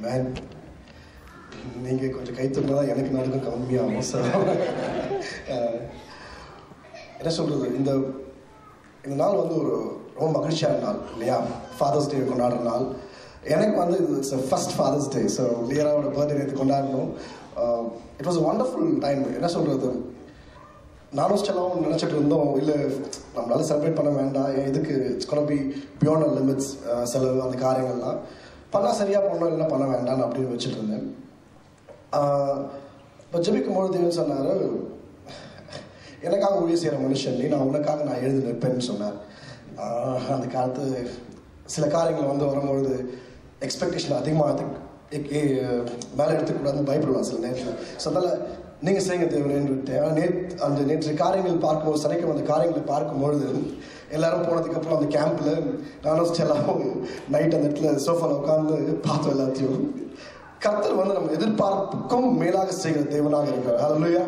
Man நீங்கள் கொஞ்சம் கை தூக்கினா தான் எனக்கு நடுக்கும் கம்மியாகும் ஸோ என்ன சொல்கிறது இந்த இந்த நாள் வந்து ஒரு ரொம்ப மகிழ்ச்சியான நாள் இல்லையா ஃபாதர்ஸ் டே கொண்டாடுற நாள் எனக்கு வந்து இது it's first father's day so லியராவோட பர்த்டே நேற்று கொண்டாடணும் இட் வாஸ் ஒண்டர்ஃபுல் டைம் என்ன சொல்கிறது நானும் ஸ்டெல்லாம் நினச்சிட்டு இருந்தோம் இல்லை நம்மளால செலிப்ரேட் பண்ண வேண்டாம் ஏன் இதுக்கு it's gonna be beyond limits செலவு அந்த காரியங்கள்லாம் பண்ணால் சரியாக பண்ணோம் இல்லைன்னா பண்ண வேண்டாம் அப்படின்னு வச்சுட்டு இருந்தேன் இப்போ ஜெபிக்கும் பொழுது தேவன் சொன்னார் எனக்காக ஊழிய செய்கிற மனுஷன் நீ நான் உனக்காக நான் எழுதி நிற்பேன்னு சொன்னார் ஆஹ் அந்த காலத்து சில காரியங்கள் வந்து வரும்பொழுது எக்ஸ்பெக்டேஷன் அதிகமாக மேலே எடுத்துக்கூடாதுன்னு பயப்படுவான் சில நேரத்தில் ஸோ அதனால் நீங்கள் செய்யுங்க தேவனேன்னு விட்டேன் ஆனால் நேற்று அந்த நேற்று காரியங்கள் பார்க்கும்போது சனிக்கிழமை அந்த காரியங்களை பார்க்கும்பொழுது எல்லாரும் போனதுக்கப்புறம் அந்த கேம்பில் நானும் ஸ்டெல்லாவும் நைட் அந்த இடத்துல சோஃபாவில் உட்காந்து பார்த்தோம் எல்லாத்தையும் கர்த்தர் வந்து நம்ம எதிர்பார்ப்புக்கும் மேலாக செய்கிற தேவனாக இருக்கிறார் ஹalleluya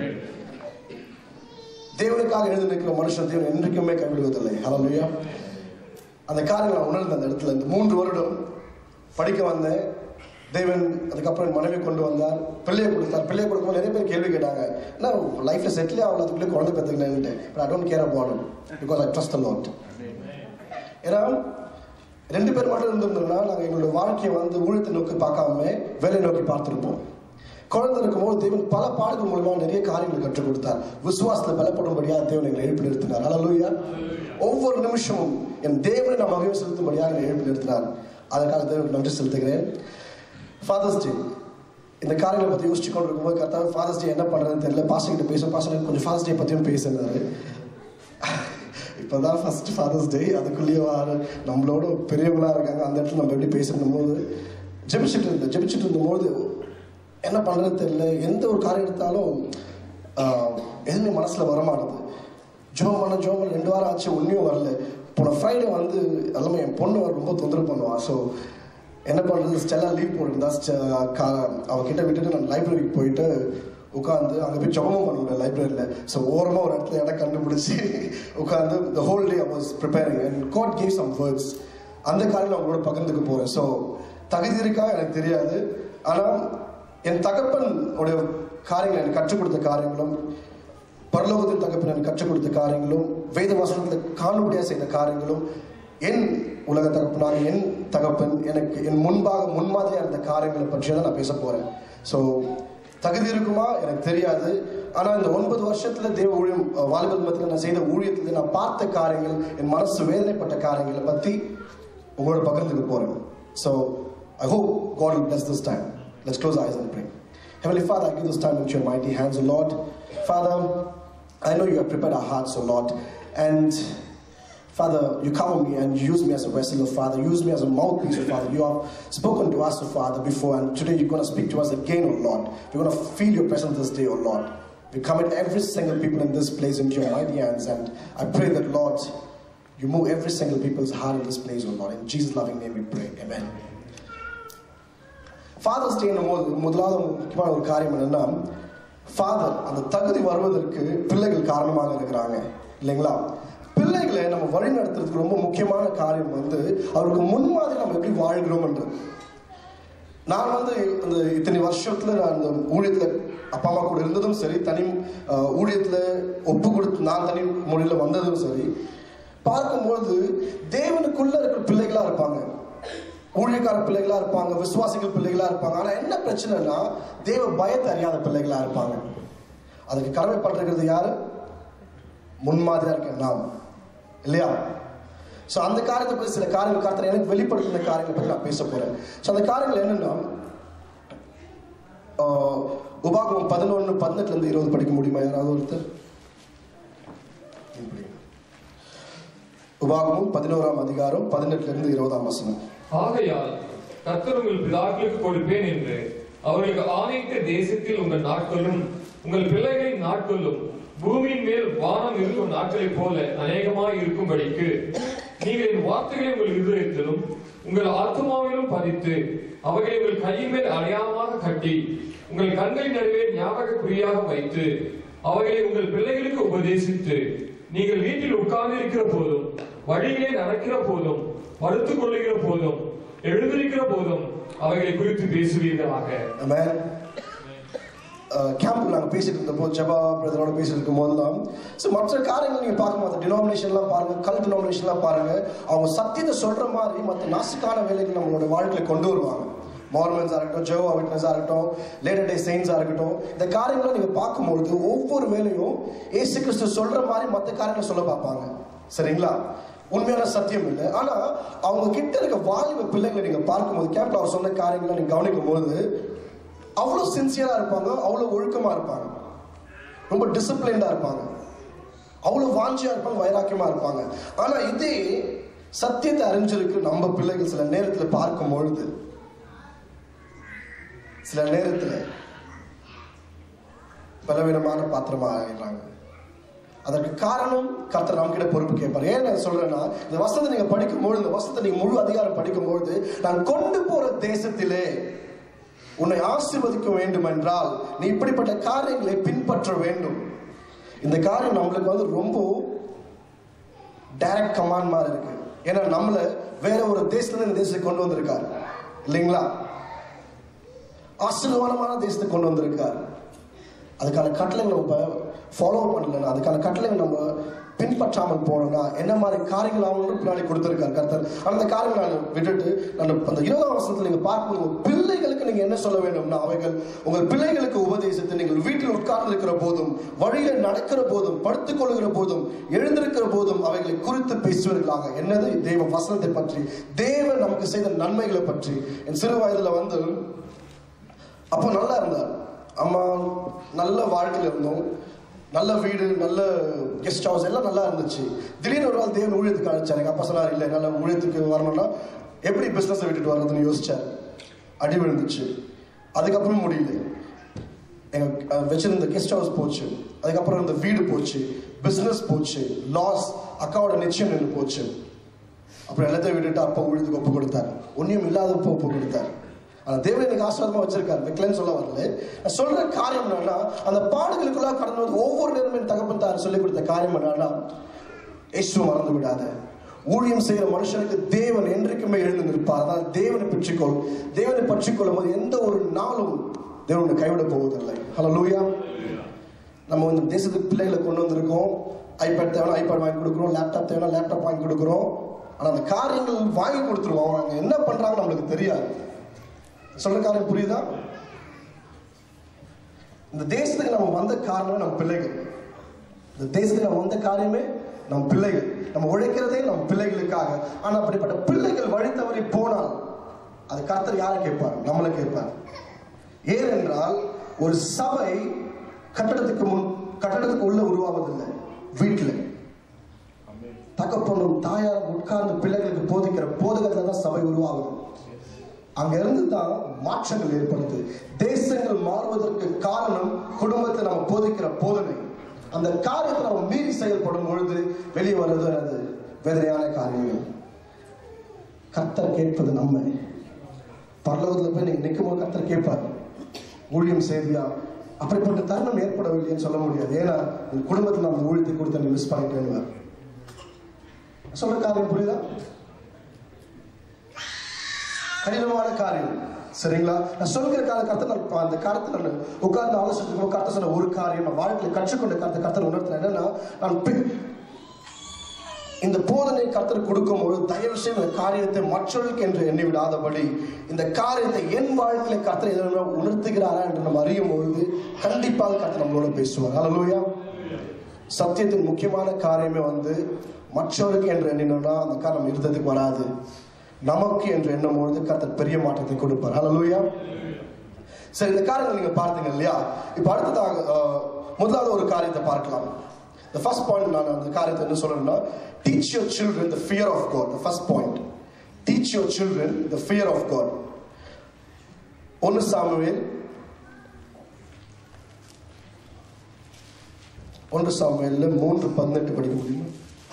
தேவனுக்காக எழுந்து நிற்கிற மனுஷன் தேவன் என்றைக்குமே கைவிடுவதில்லை ஹalleluya அந்த காரியங்களை நான் உணர்ந்த அந்த இடத்துல இந்த மூன்று வருடம் படிக்க வந்தேன் தேவன் அதுக்கப்புறம் என் மனைவி கொண்டு வந்தார் பிள்ளையை கொடுத்தார் பிள்ளையை கொடுக்கும்போது நிறைய பேர் கேள்வி கேட்டாங்க என்ன லைஃப்ல செட்டிலே ஆகல அதுக்குள்ளே குழந்தை பெற்றுக்கினேன்ட்டு but I don't care about because I trust the Lord ஏன்னா ரெண்டு பேர் மட்டும் இருந்திருந்தோம்னா நாங்கள் எங்களுடைய வாழ்க்கையை வந்து ஊழியத்தை நோக்கி பார்க்காம வேலையை நோக்கி பார்த்துருப்போம் குழந்தை இருக்கும்போது தேவன் பல பாடல்கள் மூலமா நிறைய காரியங்களை கற்றுக் கொடுத்தார் விசுவாசத்தில் பலப்படும்படியாக தேவன் எங்களை எழுப்பி நிறுத்தினார் அலலூயா ஒவ்வொரு நிமிஷமும் என் தேவனை நான் மகிழ்ச்சி செலுத்தும்படியாக என்னை எழுப்பி நிறுத்தினார் அதற்காக தேவனுக்கு நன்றி செலுத்துகிறேன் ஃபாதர்ஸ் டே இந்த காரியங்களை பற்றி யோசிச்சு கொண்டு இருக்கும்போது கரெக்டாக ஃபாதர்ஸ் டே என்ன பண்ணுறதுன்னு தெரியல பாஸ்டர் கிட்ட பேசும் பாஸ்டர் கொஞ்சம் ஃபாதர்ஸ் டே பற்றியும் பேசினாரு இப்போதான் ஃபர்ஸ்ட் ஃபாதர்ஸ் டே அதுக்குள்ளேயே வார நம்மளோட பெரியவங்களா இருக்காங்க அந்த இடத்துல நம்ம எப்படி பேசிருந்த போது ஜெபிச்சுட்டு இருந்தேன் ஜெபிச்சுட்டு இருந்தபோது என்ன பண்ணுறது தெரியல எந்த ஒரு காரியம் எடுத்தாலும் ஆஹ், எதுவுமே மனசில் வரமாட்டுது ஜோம் பண்ண ஜோம் பண்ண ரெண்டு வாரம் ஆச்சு ஒன்றையும் வரல போன ஃப்ரைடே வந்து எல்லாமே என் பொண்ணு ரொம்ப தொந்தரவு பண்ணுவான் ஸோ என்ன பண்ணுறது ஸ்டெல்லா லீவ் போட்டிருந்தா ஸ்டெ- கா- அவகிட்ட விட்டுட்டு நான் லைப்ரரிக்கு போயிட்டு உட்காந்து அங்கே போய் ஜபமும் பண்ணுவேன் லைப்ரரியில் ஸோ ஓரமாக ஒரு இடத்துல இடம் கண்டுபிடிச்சி உட்காந்து the whole day I was preparing and God gave some words அந்த காரியம் நான் உங்களோட பகிர்ந்துக்க போகிறேன் ஸோ தகுதி இருக்கா எனக்கு தெரியாது ஆனால் என் தகப்பன் உடைய காரியங்கள் எனக்கு கற்றுக் கொடுத்த காரியங்களும் பரலோகத்தின் தகப்பன் எனக்கு கற்றுக் கொடுத்த காரியங்களும் வேத வசனத்தில் காணுபடியாக செய்த காரியங்களும் என் உலக தகப்பனாக என் தகப்பன் எனக்கு என் முன்பாக முன்மாதிரியாக இருந்த காரியங்களை பற்றி தான் நான் பேச போகிறேன் ஸோ தகுதி இருக்குமா எனக்கு தெரியாது ஆனால் இந்த ஒன்பது வருஷத்தில் தேவ ஊழியம் அஹ், வாலிபர் மத்தியில் நான் செய்த ஊழியத்தில் நான் பார்த்த காரியங்கள் என் மனசு வேதனைப்பட்ட காரியங்களை பற்றி உங்களோட பகிர்ந்துக்க போகிறேன் so I hope God will bless this time. Let's close our eyes and pray. Heavenly Father, I give this time into your mighty hands, O Lord. Father, I know you have prepared our hearts, O Lord. And Father, you cover me and you use me as a vessel, O Father. Use me as a mouthpiece, O Father. You have spoken to us, O Father, before, and today you're going to speak to us again, O Lord. We're going to feel your presence this day, O Lord. We commit every single people in this place into your mighty hands, and I pray that, Lord, you move every single people's heart in this place, O Lord. In Jesus' loving name we pray. Amen. Father's டேன்னும் போது முதலாவது முக்கியமான ஒரு காரியம் என்னன்னா father அந்த தகுதி வருவதற்கு பிள்ளைகள் காரணமாக இருக்கிறாங்க இல்லைங்களா பிள்ளைகளை நம்ம வழி நடத்துறதுக்கு ரொம்ப முக்கியமான காரியம் வந்து அவருக்கு முன்மாதிரி நம்ம எப்படி வாழ்கிறோம்ன்றது நான் வந்து இந்த இத்தனை வருஷத்துல நான் இந்த ஊழியத்துல அப்பா அம்மா கூட இருந்ததும் சரி தனி அஹ், ஊழியத்துல ஒப்பு கொடுத்து நான் தனி மொழியில வந்ததும் சரி பார்க்கும்போது தேவனுக்குள்ள இருக்கிற பிள்ளைகளா இருப்பாங்க ஊழியக்கார பிள்ளைகளா இருப்பாங்க விசுவாசிகள் பிள்ளைகளா இருப்பாங்க ஆனா என்ன பிரச்சனைனா தேவ பயத்தை அறியாத பிள்ளைகளா இருப்பாங்க அதுக்கு கடமைப்பட்டிருக்கிறது யாரு முன்மாதிரியா இருக்க நாம் இல்லையா ஸோ அந்த காரியத்தை பற்றி சில காரியங்கள் காத்திர எனக்கு வெளிப்படுத்தின காரியங்களை பற்றி நான் பேச போறேன் ஸோ அந்த காரியங்கள் என்னன்னா ஆஹ், உபாகமம் பதினொன்று பதினெட்டுல இருந்து இருபது படிக்க முடியுமா யாராவது ஒருத்தர் உபாகமம் பதினோராம் அதிகாரம் பதினெட்டுல இருந்து இருபதாம் வசனம் ஆகையால் கர்த்தர் உங்கள் பிதாக்களுக்கு கொடுப்பேன் என்று அவர்களுக்கு ஆணையிட்ட தேசத்தில் உங்கள் நாட்களும் உங்கள் பிள்ளைகளின் நாட்களும் பூமியின் மேல் வானம் இருக்கும் நாட்களைப் போல அநேகமாய் இருக்கும்படிக்கு நீங்கள் என் வார்த்தைகளை உங்கள் இருதயத்திலும் உங்கள் ஆத்மாவிலும் பதித்து அவைகளை உங்கள் கையின் மேல் அடையாளமாக கட்டி உங்கள் கண்களின் நடுவே ஞாபக குறியாக வைத்து அவைகளை உங்கள் பிள்ளைகளுக்கு உபதேசித்து நீங்கள் வீட்டில் உட்கார்ந்திருக்கிற போதும் வழியிலே நடக்கிற போதும் படுத்துக் கொள்ளுகிற போதும் எழுந்திருக்கிற போதும் அவைகளை குறித்து பேசுவீர்களாக Amen. கேம்ப் நாங்கள் பேசிட்டு இருந்தப்போ ஜபா பிரதரோட பேசிட்டு இருக்கும் போது தான் ஸோ மற்ற காரியங்கள் நீங்கள் பார்க்கும்போது டினாமினேஷன்லாம் பாருங்க கல் டினாமினேஷன்லாம் பாருங்க அவங்க சத்தியத்தை சொல்ற மாதிரி மற்ற நாசுக்கான வேலைகள் நம்மளோட வாழ்க்கையில கொண்டு வருவாங்க மார்மன்ஸாக இருக்கட்டும் ஜோவா விட்னஸாக இருக்கட்டும் லேட்டர் டே செயின்ஸாக இருக்கட்டும் இந்த காரியங்களை நீங்கள் பார்க்கும்பொழுது ஒவ்வொரு வேலையும் ஏசு கிறிஸ்து சொல்ற மாதிரி மற்ற காரியங்களை சொல்ல பார்ப்பாங்க சரிங்களா உண்மையான சத்தியம் இல்லை ஆனா அவங்க கிட்ட இருக்க வாலிப பிள்ளைங்களை நீங்க பார்க்கும்போது கேம்ப்ல அவர் சொன்ன காரியங்களை நீங்க கவனிக்கும் பொழுது அவ்வளோ சின்சியரா இருப்பாங்க அவ்வளோ ஒழுக்கமா இருப்பாங்க ரொம்ப டிசிப்ளின்டா இருப்பாங்க அவ்வளோ வாஞ்சியா இருப்பாங்க வைராக்கியமா இருப்பாங்க ஆனா இதே சத்தியத்தை அறிஞ்சிருக்கு நம்ம பிள்ளைகள் சில நேரத்துல பார்க்கும் பொழுது சில நேரத்துல பலவீனமான பாத்திரமா ஆகிடுறாங்க அதற்கு காரணம் கர்த்தர் நம்மகிட்ட பொறுப்பு கேட்பார் ஏன் நான் சொல்றேன்னா இந்த வசனத்தை நீங்க படிக்கும் பொழுது இந்த வசனத்தை நீங்க முழு அதிகாரம் படிக்கும் பொழுது நான் கொண்டு போற தேசத்திலே உன்னை ஆசீர்வதிக்க வேண்டும் என்றால் நீ இப்படிப்பட்ட காரியங்களை பின்பற்ற வேண்டும் இந்த காரியம் நம்மளுக்கு வந்து ரொம்ப டைரக்ட் கமாண்ட் மாதிரி இருக்கு ஏன்னா நம்மள வேற ஒரு தேசத்துல இந்த தேசத்தை கொண்டு வந்திருக்காரு இல்லைங்களா ஆசீர்வாதமான தேசத்தை கொண்டு வந்திருக்கார் அதுக்கான கட்டளைகள் நம்ம ஃபாலோ பண்ணலன்னா அதுக்கான கட்டளைகள் நம்ம பின்பற்றாமல் போனோம்னா என்ன மாதிரி காரியங்கள் அவங்களும் பின்னாடி கொடுத்துருக்காரு கர்த்தர் அந்த காரியங்கள் நான் விட்டுட்டு நான் அந்த இருபதாம் வருஷத்துல நீங்க பார்க்கும்போது உங்க பிள்ளைகளுக்கு நீங்க என்ன சொல்ல வேண்டும்னா அவைகள் உங்கள் பிள்ளைகளுக்கு உபதேசத்தை நீங்கள் வீட்டில் உட்கார்ந்து இருக்கிற போதும் வழியில் நடக்கிற போதும் படுத்துக் கொள்கிற போதும் எழுந்திருக்கிற போதும் அவைகளை குறித்து பேசுவீர்களாக என்னது தேவ வசனத்தை பற்றி தேவன் நமக்கு செய்த நன்மைகளை பற்றி என் சிறு வயதுல வந்து அப்போ நல்லா இருந்தார் அம்மா நல்ல வாழ்க்கையில் இருந்தோம் நல்ல வீடு நல்ல கெஸ்ட் ஹவுஸ் எல்லாம் நல்லா இருந்துச்சு திடீர்னு ஒரு நாள் தேவன் ஊழியத்துக்கு அழைச்சார் எங்கள் அப்பா சொன்னார் இல்லை நல்ல ஊழியத்துக்கு வரணும்னா எப்படி பிஸ்னஸை விட்டுட்டு வர்றதுன்னு யோசிச்சார் அடி விழுந்துச்சு அதுக்கப்புறம் முடியல எங்கள் வச்சிருந்த கெஸ்ட் ஹவுஸ் போச்சு அதுக்கப்புறம் இந்த வீடு போச்சு பிஸ்னஸ் போச்சு லாஸ் அக்காவோட நிச்சயம் நின்று போச்சு அப்புறம் எல்லாத்தையும் விட்டுட்டு அப்பா ஊழியத்துக்கு ஒப்பு கொடுத்தார் ஒன்றியும் இல்லாதப்போ ஒப்பு கொடுத்தார் ஆனா தேவன் எனக்கு ஆசீர்வாதமா வச்சிருக்காரு வைக்கலன்னு சொல்ல வரல நான் சொல்ற காரியம் என்னன்னா அந்த பாடுகளுக்குள்ள கடந்து வந்து ஒவ்வொரு நேரமும் என் தகப்பன் தார் சொல்லிக் கொடுத்த காரியம் என்னன்னா இயேசு மறந்து விடாத ஊழியம் செய்கிற மனுஷனுக்கு தேவன் என்றைக்குமே எழுந்து நிற்பார் அதான் தேவனை பற்றிக்கொள் தேவனை பற்றிக்கொள்ளும் போது எந்த ஒரு நாளும் தேவன் உன்னை கைவிட போவதில்லை ஹலோ லூயா நம்ம இந்த தேசத்துக்கு பிள்ளைகளை கொண்டு வந்திருக்கோம் ஐபேட் தேவைன்னா ஐபேட் வாங்கி கொடுக்குறோம் லேப்டாப் தேவைன்னா லேப்டாப் வாங்கி கொடுக்குறோம் ஆனால் அந்த காரியங்கள் வாங்கி கொடுத்துருவோம் அவங்க என்ன பண்றாங்க நம்மளுக்கு தெரியாது சொல்ற காரியம் புரியுதா இந்த தேசத்துக்கு நம்ம வந்த காரணமே நம்ம பிள்ளைகள் இந்த தேசத்துக்கு நம்ம வந்த காரியமே நம்ம பிள்ளைகள் நம்ம உழைக்கிறதே நம்ம பிள்ளைகளுக்காக ஆனா அப்படிப்பட்ட பிள்ளைகள் வழி தவறி போனால் அது கர்த்தர் யாரை கேட்பார் நம்மளை கேட்பார் ஏனென்றால் ஒரு சபை கட்டடத்துக்கு முன் கட்டடத்துக்கு உள்ள உருவாவதில்லை வீட்டில் தகப்பனும் தாயார் உட்கார்ந்து பிள்ளைகளுக்கு போதிக்கிற போதகத்துல தான் சபை உருவாகுது அங்க இருந்து தான் மாற்றங்கள் ஏற்படுது தேசங்கள் மாறுவதற்கு காரணம் குடும்பத்தை நம்ம போதிக்கிற போதனை அந்த காரியத்தை நம்ம மீறி செயல்படும் பொழுது வெளியே வருது அது வேதனையான காரியங்கள் கர்த்தர் கேட்பது நம்ம பரலோகத்துல போய் நீங்க நிற்கும் போது கர்த்தர் கேட்பார் ஊழியம் செய்தியா அப்படிப்பட்ட தருணம் ஏற்படவில்லைன்னு சொல்ல முடியாது ஏன்னா உன் குடும்பத்தில் நம்ம ஊழியத்தை கொடுத்து நீ மிஸ் பண்ணிட்டேன்னு சொல்ற காரியம் புரியுதா கடினமான காரியம் சரிங்களா நான் சொல்கிற கால கருத்தை நான் அந்த காலத்தை நான் உட்கார்ந்து ஆலோசனை கருத்தை சொன்ன ஒரு காரியம் நான் வாழ்க்கையில் கற்றுக்கொண்ட கருத்தை கருத்தை உணர்த்தினேன் என்னன்னா நான் பி- இந்த போதனை கர்த்தர் கொடுக்கும்போது தயவு செய்து இந்த காரியத்தை மற்றவர்களுக்கு என்று எண்ணி விடாதபடி இந்த காரியத்தை என் வாழ்க்கையில கர்த்தர் எதனா உணர்த்துகிறாரா என்று நம்ம அறியும் பொழுது கண்டிப்பாக கர்த்தர் நம்மளோட பேசுவார் ஹalleluya சத்தியத்தின் முக்கியமான காரியமே வந்து மற்றவருக்கு என்று எண்ணினோம்னா அந்த காரணம் இருந்ததுக்கு வராது நமக்கு என்று எண்ணும் பொழுது கர்த்தர் பெரிய மாற்றத்தை கொடுப்பார் ஹalleluya சரி இந்த காரியங்கள் நீங்க பார்த்தீங்க இல்லையா இப்ப அடுத்ததாக அஹ், முதலாவது ஒரு காரியத்தை பார்க்கலாம் the first point நான் அந்த காரியத்தை என்ன சொல்லணும்னா teach your children the fear of god the first point teach your children the fear of god ஒன்னு சாமுவேல் ஒன்று சாமுவேல்ல மூன்று பதினெட்டு படிக்க முடியுமா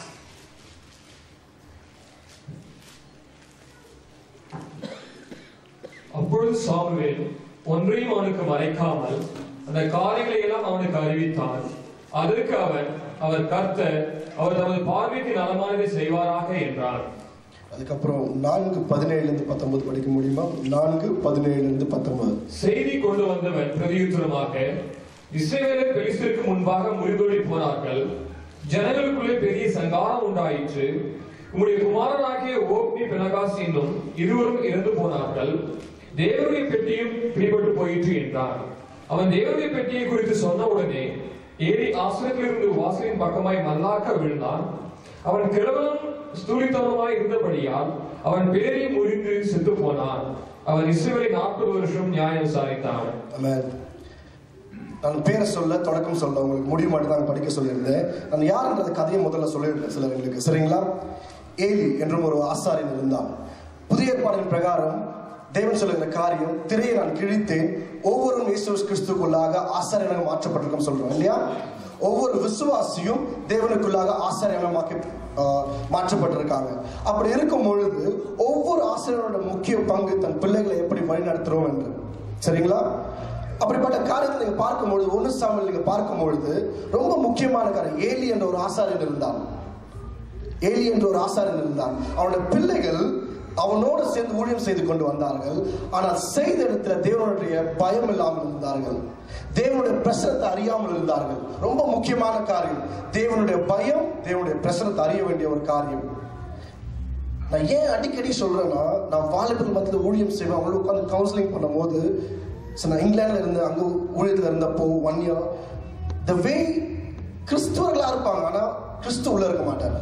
அப்பொழுது சாமுவேல் ஒன்றையும் அவனுக்கு மறைக்காமல் அந்த காரியங்களை எல்லாம் அவனுக்கு அறிவித்தான் அதற்கு அவன் அவர் கர்த்தர் அவர் தமது பார்வைக்கு நலமானதை செய்வாராக என்றார் அதுக்கப்புறம் நான்கு பதினேழுலேருந்து பத்தொன்பது படிக்க முடியுமா நான்கு பதினேழுலேருந்து பத்தொன்பது செய்தி கொண்டு வந்தவன் பிரதியுத்தரமாக இஸ்ரவேலர் பெலிஸ்தருக்கு முன்பாக முறிதோடி போனார்கள் ஜனங்களுக்குள்ளே பெரிய சங்காரம் உண்டாயிற்று உம்முடைய குமாரனாகிய ஓப்னி பினகாஸ் என்னும் இருவரும் இறந்து போனார்கள் தேவனுடைய பெட்டியும் பிடிபட்டு போயிற்று என்றான் அவன் தேவனுடைய பெட்டியை குறித்து சொன்ன உடனே ஏறி ஆசிரியத்திலிருந்து வாசலின் பக்கமாய் மல்லாக்க விழுந்தான் அவன் கிழவனும் ஸ்தூலித்தவனுமாய் இருந்தபடியால் அவன் பேரை முறிந்து செத்து போனான் அவன் இஸ்ரவேலை நாற்பது வருஷம் நியாயம் விசாரித்தான் Amen. நான் பேரை சொல்ல தொடக்கம் சொல்ல உங்களுக்கு முடிவு மட்டும் தான் படிக்க சொல்லியிருந்தேன் நான் யாருன்றத கதையை முதல்ல சொல்லியிருந்தேன் சிலர்களுக்கு சரிங்களா ஏலி என்றும் ஒரு ஆசாரியன் இருந்தான் புதிய ஏற்பாடின் பிரகாரம் தேவன் சொல்லுகிற காரியம் திரையை நான் கிழித்தேன் ஒவ்வொரு இயேசு கிறிஸ்துக்குள்ளாக ஆசாரியனாக மாற்றப்பட்டிருக்கும் சொல்றோம் இல்லையா ஒவ்வொரு விசுவாசியும் தேவனுக்குள்ளாக ஆசாரியமாக்கி மாற்றப்பட்டிருக்காங்க அப்படி இருக்கும் பொழுது ஒவ்வொரு ஆசிரியரோட முக்கிய பங்கு தன் பிள்ளைகளை எப்படி வழிநடத்துறோம் என்று சரிங்களா அப்படிப்பட்ட காரியத்தை நீங்க பார்க்கும் பொழுது ஒன்று சாமியில் நீங்க பார்க்கும் பொழுது ரொம்ப முக்கியமான காரியம் ஏலி என்ற ஒரு ஆசாரியன் இருந்தான் ஏலி என்ற ஒரு ஆசாரியன் இருந்தான் அவனுடைய பிள்ளைகள் அவனோடு சேர்ந்து ஊழியம் செய்து கொண்டு வந்தார்கள் ஆனால் செய்த இடத்துல தேவனுடைய பயம் இல்லாமல் இருந்தார்கள் தேவனுடைய பிரசனத்தை அறியாமல் இருந்தார்கள் ரொம்ப முக்கியமான காரியம் தேவனுடைய பயம் தேவனுடைய பிரசனத்தை அறிய வேண்டிய ஒரு காரியம் நான் ஏன் அடிக்கடி சொல்றேன்னா நான் வாலிபர் மத்தியில் ஊழியம் செய்வேன் அவங்களோட உட்காந்து கவுன்சிலிங் பண்ணும்போது so நான் இங்கிலாந்துல இருந்து அங்க ஊழியத்தில் இருந்தப்போ ஒன் இயர் த வே கிறிஸ்துவர்களா இருப்பாங்க ஆனா கிறிஸ்து உள்ள இருக்க மாட்டார்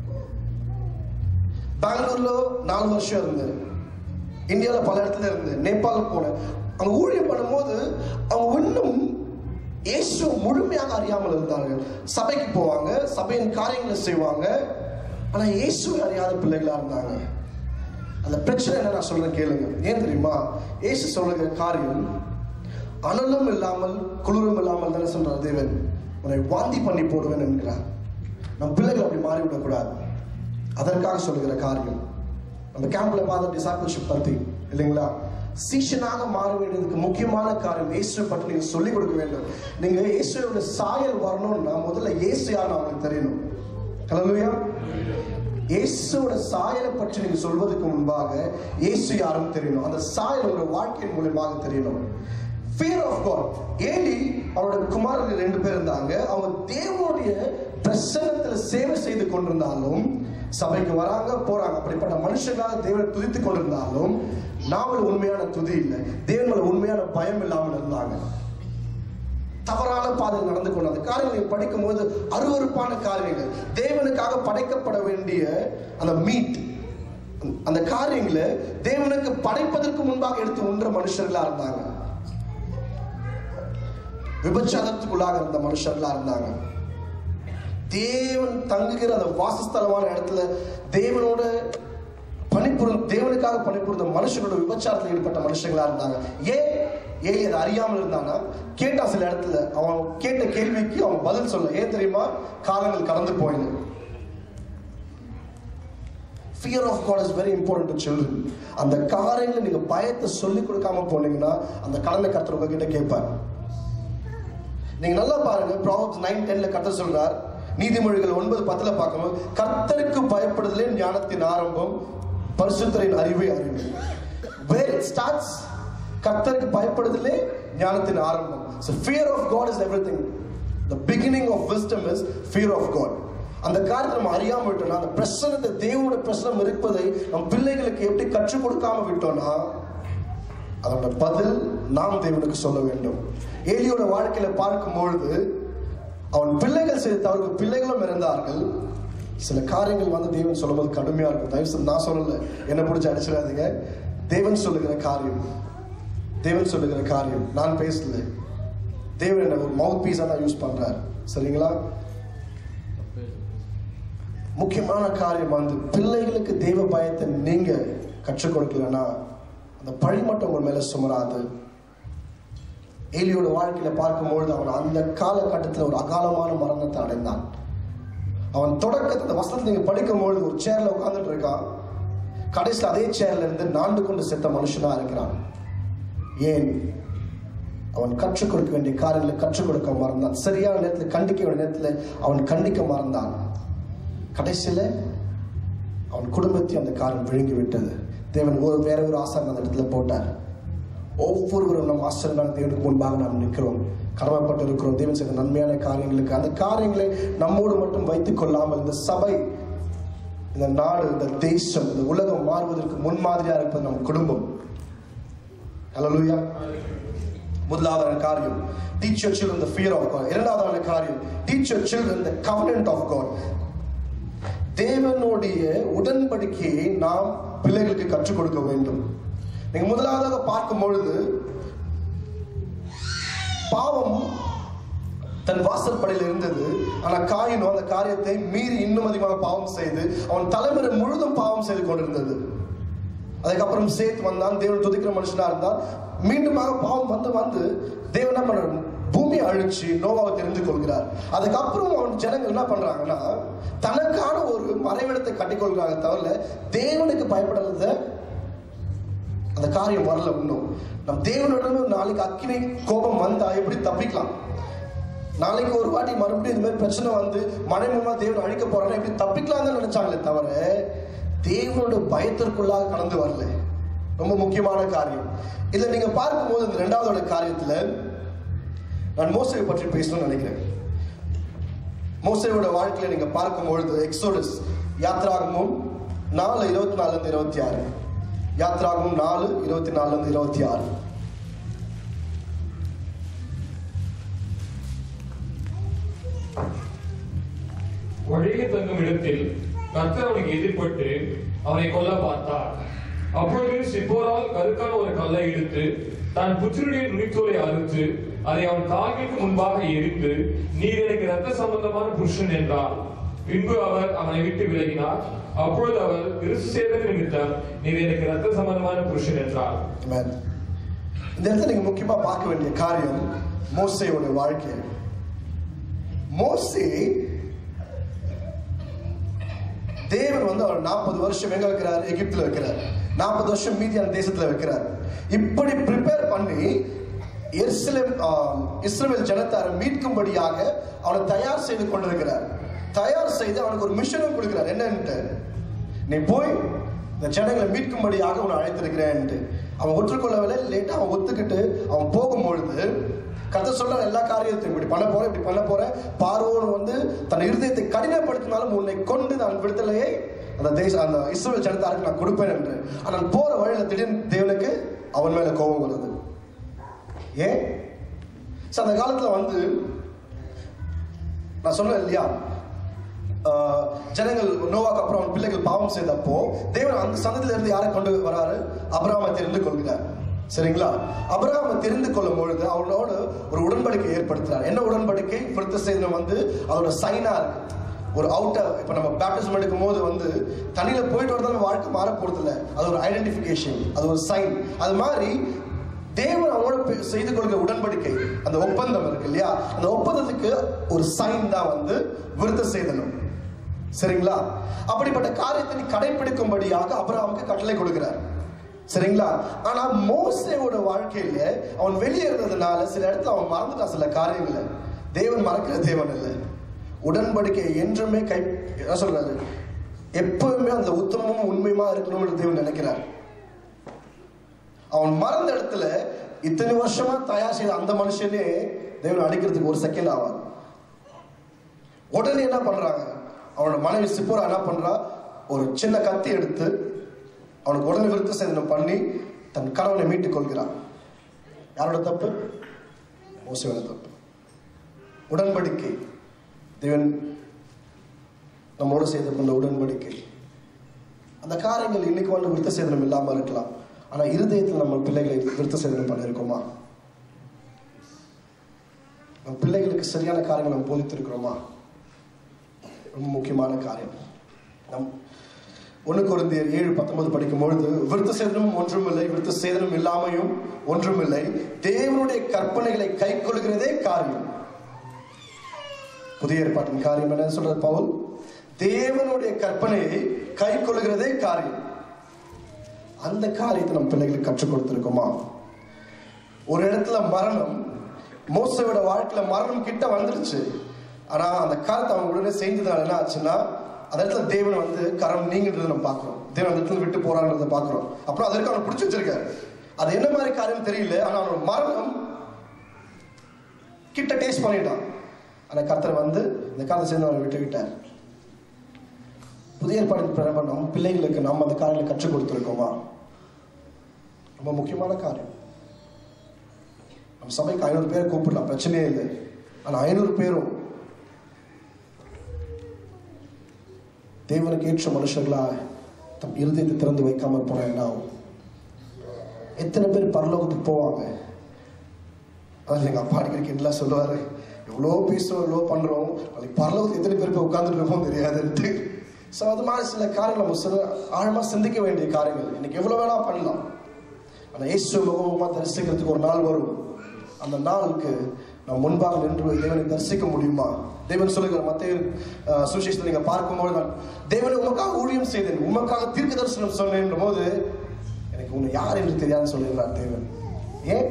பெங்களூர்ல நாலு வருஷம் இருந்தேன் இந்தியாவில் பல இடத்துல இருந்தேன் நேபாள் போனேன் அங்க ஊழியம் பண்ணும்போது அவங்க இன்னும் இயேசு முழுமையாக அறியாமல் இருந்தார்கள் சபைக்கு போவாங்க சபையின் காரியங்களை செய்வாங்க ஆனா இயேசுவை அறியாத பிள்ளைகளா இருந்தாங்க அந்த பிரச்சனை என்ன நான் சொல்றேன் கேளுங்க ஏன் தெரியுமா இயேசு சொல்லுகிற காரியம் அனலும் இல்லாமல் குளிரும் இல்லாமல் தானே சொல்றார் தேவன் உன்னை வாந்தி பண்ணி போடுவேன் என்கிறார் நம் பிள்ளைகள் அப்படி மாறிவிடக்கூடாது அதற்காக சொல்லுகிற காரியம் நம்ம கேம்ப்ல பார்த்த டிசாபிள்ஷிப் பத்தி இல்லைங்களா சீஷனாக மாற வேண்டியதுக்கு முக்கியமான காரியம் இயேசுவை பற்றி நீங்க சொல்லிக் கொடுக்க வேண்டும் நீங்க இயேசுவோட சாயல் வரணும்னா முதல்ல இயேசு யாருன்னு அவங்களுக்கு தெரியணும் ஹalleluya இயேசுவோட சாயலை பற்றி நீங்க சொல்வதற்கு முன்பாக இயேசு யாரும் தெரியணும் அந்த சாயல் உங்க வாழ்க்கையின் மூலமாக தெரியணும் fear of God ஏலி அவரோட குமாரர்கள் ரெண்டு பேர் இருந்தாங்க அவங்க தேவனுடைய பிரசன்னத்துல சேவை செய்து கொண்டிருந்தாலும் சபைக்கு வராங்க போறாங்க அப்படிப்பட்ட மனுஷங்களாக தேவனை துதித்து கொண்டிருந்தாலும் நாவல் உண்மையான துதி இல்லை தேவன் மேல உண்மையான பயம் இல்லாமல் இருந்தாங்க தவறான பாதையில் நடந்து கொண்டு அந்த காரியங்களை படிக்கும் போது அருவருப்பான காரியங்கள் தேவனுக்காக படைக்கப்பட வேண்டிய அந்த மீட் அந்த காரியங்களை தேவனுக்கு படைப்பதற்கு முன்பாக எடுத்து உண்ற மனுஷர்களா இருந்தாங்க விபச்சாரத்துக்குள்ளாக இருந்த மனுஷர்களா இருந்தாங்க தேவன் தங்குகிற அந்த வாசஸ்தலமான இடத்துல தேவனோட பணிபுரிந்த தேவனுக்காக பணிபுரிந்த மனுஷனோட விபச்சாரத்தில் ஈடுபட்ட மனுஷங்களா இருந்தாங்க ஏன் ஏன் அதை அறியாமல் இருந்தானா கேட்டா சில இடத்துல அவன் கேட்ட கேள்விக்கு அவன் பதில் சொல்ல ஏன் தெரியுமா காலங்கள் கடந்து போயின fear of God is very important to children அந்த காரியங்களை நீங்க பயத்தை சொல்லி கொடுக்காம போனீங்கன்னா அந்த கடனை கர்த்தர் உங்ககிட்ட கேட்பார் நீங்க நல்லா பாருங்க ப்ராப்ளம்ஸ் நைன் டென்ல கர்த்தர் சொல்றார் நீதிமொழிகள் ஒன்பது பத்துல பார்க்கும்போது கர்த்தருக்கு பயப்படுதலே ஞானத்தின் ஆரம்பம் பரிசுத்தரின் அறிவை அறிவு வேர் இட் ஸ்டார்ட்ஸ் கர்த்தருக்கு பயப்படுதலே ஞானத்தின் ஆரம்பம் so fear of god is everything the beginning of wisdom is fear of god அந்த காரியத்தை நம்ம அறியாம விட்டோம்னா அந்த பிரசனத்தை தேவனோட பிரசனம் இருப்பதை நம் பிள்ளைகளுக்கு எப்படி கற்றுக் கொடுக்காம விட்டோம்னா அதோட பதில் நாம் தேவனுக்கு சொல்ல வேண்டும் ஏலியோட வாழ்க்கையில பார்க்கும் பொழுது அவன் பிள்ளைகள் செய்த தவறுக்கு பிள்ளைகளும் இருந்தார்கள் சில காரியங்கள் வந்து தேவன் சொல்லும்போது கடுமையா இருக்கும் தயவு செய்து நான் சொல்லல என்ன பிடிச்சி அடிச்சிடாதீங்க தேவன் சொல்லுகிற காரியம் தேவன் சொல்லுகிற காரியம் நான் பேசல தேவன் என்ன ஒரு மவுத் பீஸா தான் யூஸ் பண்றாரு சரிங்களா முக்கியமான காரியம் வந்து பிள்ளைகளுக்கு தெய்வ பயத்தை நீங்க கற்றுக் கொடுக்கலன்னா அந்த பழி மட்டும் உங்க மேல சுமராது ஏலியோட வாழ்க்கையில பார்க்கும்பொழுது அவன் அந்த காலகட்டத்தில் ஒரு அகாலமான மரணத்தை அடைந்தான் அவன் தொடக்கத்தை அந்த வசனத்தை நீங்க படிக்கும்பொழுது ஒரு சேர்ல உட்கார்ந்துட்டு இருக்கான் கடைசியில் அதே சேர்ல இருந்து நாண்டு கொண்டு செத்த மனுஷனா இருக்கிறான் ஏன் அவன் கற்றுக் கொடுக்க வேண்டிய காரியங்களை கற்றுக் கொடுக்க மறந்தான் சரியான நேரத்தில் கண்டிக்க வேண்டிய நேரத்தில் அவன் கண்டிக்க மறந்தான் கடைசியில் அவன் குடும்பத்தையும் அந்த காரியம் விழுங்கி விட்டது தேவன் ஒரு வேற ஒரு ஆசாரம் அந்த இடத்துல போட்டார் ஒவ்வொருவரும் நம் ஆசிரியரான தேவனுக்கு முன்பாக நாம் நிற்கிறோம் கடமைப்பட்டு இருக்கிறோம் தேவன் செய்த நன்மையான காரியங்களுக்கு அந்த காரியங்களை நம்மோடு மட்டும் வைத்துக் கொள்ளாமல் இந்த சபை இந்த நாடு இந்த தேசம் இந்த உலகம் மாறுவதற்கு முன்மாதிரியா இருப்பது நம் குடும்பம் ஹalleluya முதலாவதான காரியம் teach your children the fear of God இரண்டாவதான காரியம் teach your children the covenant of God தேவனுடைய உடன்படிக்கையை நாம் பிள்ளைகளுக்கு கற்றுக் கொடுக்க வேண்டும் நீங்க முதலாவதாக பார்க்கும் பொழுது பாவம் தன் வாசற்படியில் இருந்தது ஆனா காயினோ அந்த காரியத்தை மீறி இன்னும் அதிகமாக பாவம் செய்து அவன் தலைமுறை முழுதும் பாவம் செய்து கொண்டிருந்தது அதுக்கப்புறம் சேத் வந்தான் தேவன் துதிக்கிற மனுஷனா இருந்தால் மீண்டுமாக பாவம் வந்து வந்து தேவன் என்ன பண்றாரு? பூமியை அழிச்சு நோவாவை தெரிந்து கொள்கிறார் அதுக்கப்புறம் அவன் ஜனங்கள் என்ன பண்றாங்கன்னா தனக்கான ஒரு மறைவிடத்தை கட்டிக்கொள்கிறாங்க தவிர தேவனுக்கு பயப்படாத அந்த காரியம் வரல இன்னும் நம் தேவனுடன் ஒரு நாளைக்கு அக்கினி கோபம் வந்தா எப்படி தப்பிக்கலாம் நாளைக்கு ஒரு வாட்டி மறுபடியும் இந்த மாதிரி பிரச்சனை வந்து மழை மூலமா தேவன் அழிக்க போறான்னு எப்படி தப்பிக்கலாம் தான் நினைச்சாங்களே தவிர தேவனோட பயத்திற்குள்ளாக கடந்து வரல ரொம்ப முக்கியமான காரியம் இதை நீங்க பார்க்கும்போது இந்த ரெண்டாவதோட காரியத்துல நான் மோசையை பற்றி பேசணும்னு நினைக்கிறேன் மோசையோட வாழ்க்கையில நீங்க பார்க்கும் பொழுது எக்ஸோடஸ் யாத்ராகமும் நாலு இருபத்தி நாலுல இருந்து இருபத்தி ஆறு யாத்ராகமும் நாலு இருபத்தி நாலுல இருந்து இருபத்தி ஆறு வழியில் தங்கும் இடத்தில் கர்த்தர் அவனுக்கு எதிர்பட்டு அவனை கொல்ல பார்த்தார் அப்பொழுது சிப்போரால் கருக்கான ஒரு கல்லை எடுத்து தான் புத்திரனுடைய நுனித்தோலை அறுத்து அதை அவன் கால்களுக்கு முன்பாக எரிந்து நீர் எனக்கு ரத்த சம்பந்தமான புருஷன் என்றார் பின்பு அவர் அவனை விட்டு விலகினார் அப்பொழுது அவர் கிறிஸ்து சேதன நிமித்தம் நீர் எனக்கு ரத்த சம்பந்தமான புருஷன் என்றார் Amen. இந்த இடத்துல நீங்க முக்கியமா பார்க்க வேண்டிய காரியம் மோசையோட வாழ்க்கை மோசே தேவன் வந்து அவர் நாற்பது வருஷம் எங்க வைக்கிறார் எகிப்துல வைக்கிறார் நாற்பது வருஷம் மீதியான தேசத்துல வைக்கிறார் இப்படி ப்ரிப்பேர் பண்ணி எருசலேம் ஆம், இஸ்ரவேல் ஜனத்தாரை மீட்கும்படியாக அவனை தயார் செய்து கொண்டிருக்கிறார் தயார் செய்து அவனுக்கு ஒரு மிஷனும் கொடுக்கிறார் என்னன்ட்டு நீ போய் இந்த ஜனங்களை மீட்கும்படியாக உன்னை அழைத்திருக்கிறேன்ட்டு அவன் ஒற்றுக்கொள்ளவில்லை லேட்டா அவன் ஒத்துக்கிட்டு அவன் போகும்பொழுது கதை சொல்ற எல்லா காரியத்தையும் இப்படி பண்ண போறேன் இப்படி பண்ண போறேன் பார்வோன் வந்து தன் இருதயத்தை கடினப்படுத்தினாலும் உன்னை கொண்டு நான் விடுதலையை அந்த தேச அந்த இஸ்ரேல் ஜனத்தாருக்கு நான் கொடுப்பேன் என்று ஆனால் போற வழியில திடீர்னு தேவனுக்கு அவன் மேல கோபம் வருது ஏன் So, அந்த காலத்துல வந்து நான் சொன்னேன் இல்லையா ஆஹ், ஜனங்கள் நோவாக்கு அப்புறம் அவன் பிள்ளைகள் பாவம் செய்தப்போ தேவன் அந்த சந்ததியில இருந்து யாரை கொண்டு வராரு அபிராம தெரிந்து கொள்கிறார் சரிங்களா அபிராம தெரிந்து கொள்ளும் பொழுது அவனோட ஒரு உடன்படிக்கை ஏற்படுத்துறார் என்ன உடன்படிக்கை விருத்த சேதனம் வந்து அதோட சைனா இருக்கு ஒரு அவுட்டர் இப்ப நம்ம பேப்டிசம் எடுக்கும் போது வந்து தண்ணியில போயிட்டு வரதால வாழ்க்கை மாற போறது இல்ல அது ஒரு ஐடென்டிபிகேஷன் அது ஒரு சைன் அது மாதிரி தேவன் அவனோட பே- செய்து கொள்கிற உடன்படிக்கை அந்த ஒப்பந்தம் இருக்கு இல்லையா அந்த ஒப்பந்தத்துக்கு ஒரு சைன் தான் வந்து விருத்த சேதனம் சரிங்களா அப்படிப்பட்ட காரியத்தை நீ கடைபிடிக்கும்படியாக அபிரகாமுக்கு கட்டளை கொடுக்கிறார் சரிங்களா ஆனா மோசேவோட வாழ்க்கையில அவன் வெளியே இருந்ததுனால சில இடத்துல அவன் மறந்துட்டான் சில காரியங்களை தேவன் மறக்கிற தேவன் இல்லை உடன்படிக்கை என்றுமே கை என்ன சொல்றாரு எப்பவுமே அந்த உத்தமமும் உண்மையுமா இருக்கணும்னு தேவன் நினைக்கிறார் அவன் மறந்த இடத்துல இத்தனை வருஷமா தயார் செய்த அந்த மனுஷனே தேவன் அடிக்கிறதுக்கு ஒரு செகண்ட் ஆவார் உடனே என்ன பண்றாங்க அவனோட மனைவி சிப்போரா என்ன பண்றா ஒரு சின்ன கத்தி எடுத்து அவனுக்கு உடனே விருத்த சேதனம் பண்ணி தன் கணவனை மீட்டுக் கொள்கிறான் யாரோட தப்பு மோசையோட தப்பு உடன்படிக்கை தேவன் நம்மோடு செய்து கொண்ட உடன்படிக்கை அந்த காரியங்கள் இன்னைக்கு வந்து விருத்த சேதனம் இல்லாம இருக்கலாம் ஆனா இருதயத்தில் நம்ம பிள்ளைகளை விருத்த சேதனம் பண்ணியிருக்கோமா நம்ம பிள்ளைகளுக்கு சரியான காரியங்களை நம்ம போதித்திருக்கிறோமா ரொம்ப முக்கியமான காரியம் நம் ஒன்று குருந்தியர் ஏழு பத்தொன்பது படிக்கும் பொழுது விருத்த சேதனமும் ஒன்றுமில்லை விருத்த சேதனம் இல்லாமையும் ஒன்றுமில்லை தேவனுடைய கற்பனைகளை கை கொள்கிறதே காரியம் புதிய ஏற்பாட்டின் காரியம் என்ன சொல்றது பவுல் தேவனுடைய கற்பனையை கை கொள்கிறதே காரியம் அந்த காரியத்தை நம்ம பிள்ளைகளுக்கு கற்றுக் கொடுத்திருக்கோமா ஒரு இடத்துல மரணம் மோசையோட வாழ்க்கையில மரணம் கிட்ட வந்துருச்சு ஆனா அந்த காலத்தை அவன் உடனே செஞ்சதால என்ன ஆச்சுன்னா அந்த இடத்துல தேவன் வந்து கரம் நீங்கன்றதை நம்ம பார்க்குறோம் தேவன் அந்த இடத்துல விட்டு போறான்றதை பார்க்குறோம் அப்புறம் அதற்கு அவனை பிடிச்சி வச்சிருக்காரு அது என்ன மாதிரி காரியம் தெரியல ஆனா அவனோட மரணம் கிட்ட டேஸ்ட் பண்ணிட்டான் ஆனா கர்த்தர் வந்து இந்த காலத்தை சேர்ந்து அவனை விட்டு விட்டார் புதிய ஏற்பாடு பிரகாரம் நம்ம பிள்ளைகளுக்கு நம்ம அந்த காரியங்களை கற்றுக் கொடுத்துருக்கோமா ரொம்ப முக்கியமான காரியம் நம்ம சபைக்கு ஐநூறு பேரை கூப்பிடலாம் பிரச்சனையே இல்லை ஆனா ஐநூறு பேரும் தேவனுக்கு ஏற்ற மனுஷர்களா தம் இருதயத்தை திறந்து வைக்காமல் போனா என்ன ஆகும் எத்தனை பேர் பரலோகத்துக்கு போவாங்க அதான் எங்க அப்பா அடிக்கடி எல்லாம் சொல்லுவாரு எவ்வளோ பேசுறோம் எவ்வளோ பண்றோம் நாளைக்கு பரலோகத்துக்கு எத்தனை பேர் போய் உட்காந்துட்டு இருப்போம் தெரியாதுன்ட்டு ஸோ அது மாதிரி சில காரியங்கள் நம்ம சில ஆழமா சிந்திக்க வேண்டிய காரியங்கள் இன்னைக்கு எவ்வளவு வேணா பண்ணலாம் ஆனா இயேசு முகமுகமா தரிசிக்கிறதுக்கு ஒரு நாள் வரும் அந்த நாளுக்கு நம்ம முன்பாக நின்று தேவனை தரிசிக்க முடியுமா தேவன் சொல்லுகிற மத்திய சுவிசேஷத்தை நீங்க பார்க்கும்போது நான் தேவனை உமக்காக ஊழியம் செய்தேன் உமக்காக தீர்க்க தரிசனம் சொன்னேன் போது எனக்கு உன்னை யார் என்று தெரியாதுன்னு சொல்லிடுறார் தேவன் ஏன்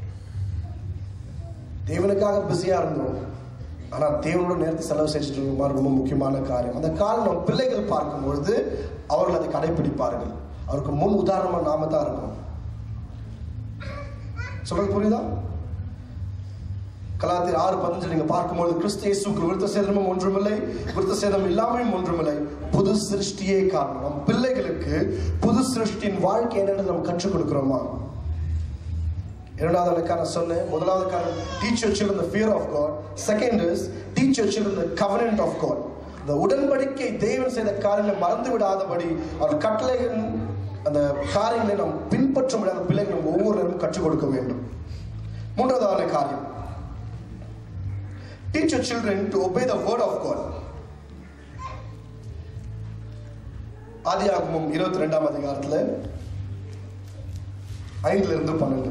தேவனுக்காக பிஸியா இருந்தோம் ஆனா தேவனோட நேரத்தை செலவு செஞ்சுட்டு இருக்க மாதிரி ரொம்ப முக்கியமான காரியம் அந்த காலம் நம்ம பிள்ளைகள் பார்க்கும்பொழுது அவர்கள் அதை கடைபிடிப்பார்கள் அவருக்கு முன் உதாரணமா நாம தான் இருக்கணும் சொல்றது புரியுதா கலாத்தியர் ஆறு பதினஞ்சு நீங்க பார்க்கும்போது கிறிஸ்து இயேசுக்கு விருத்த சேதனமும் ஒன்றுமில்லை விருத்த சேதனம் இல்லாமையும் ஒன்றுமில்லை புது சிருஷ்டியே காரணம் நம் பிள்ளைகளுக்கு புது சிருஷ்டியின் வாழ்க்கை என்னன்னு நம்ம கற்றுக் கொடுக்கிறோமா இரண்டாவது காரணம் சொன்னேன் முதலாவது காரணம் teach your children the fear of God second is teach your children the covenant of God இந்த உடன்படிக்கை தேவன் செய்த காரியங்களை மறந்து விடாதபடி அவர் கட்டளைகள் அந்த காரியங்களை நாம் பின்பற்ற முடியாத பிள்ளைகள் நம்ம ஒவ்வொரு நேரமும் கற்றுக் கொடுக்க வேண்டும் மூன்றாவதான காரியம் teach your children to obey the word of God ஆதியாகமம் இருபத்தி ரெண்டாம் அதிகாரத்துல ஐந்துல இருந்து பன்னெண்டு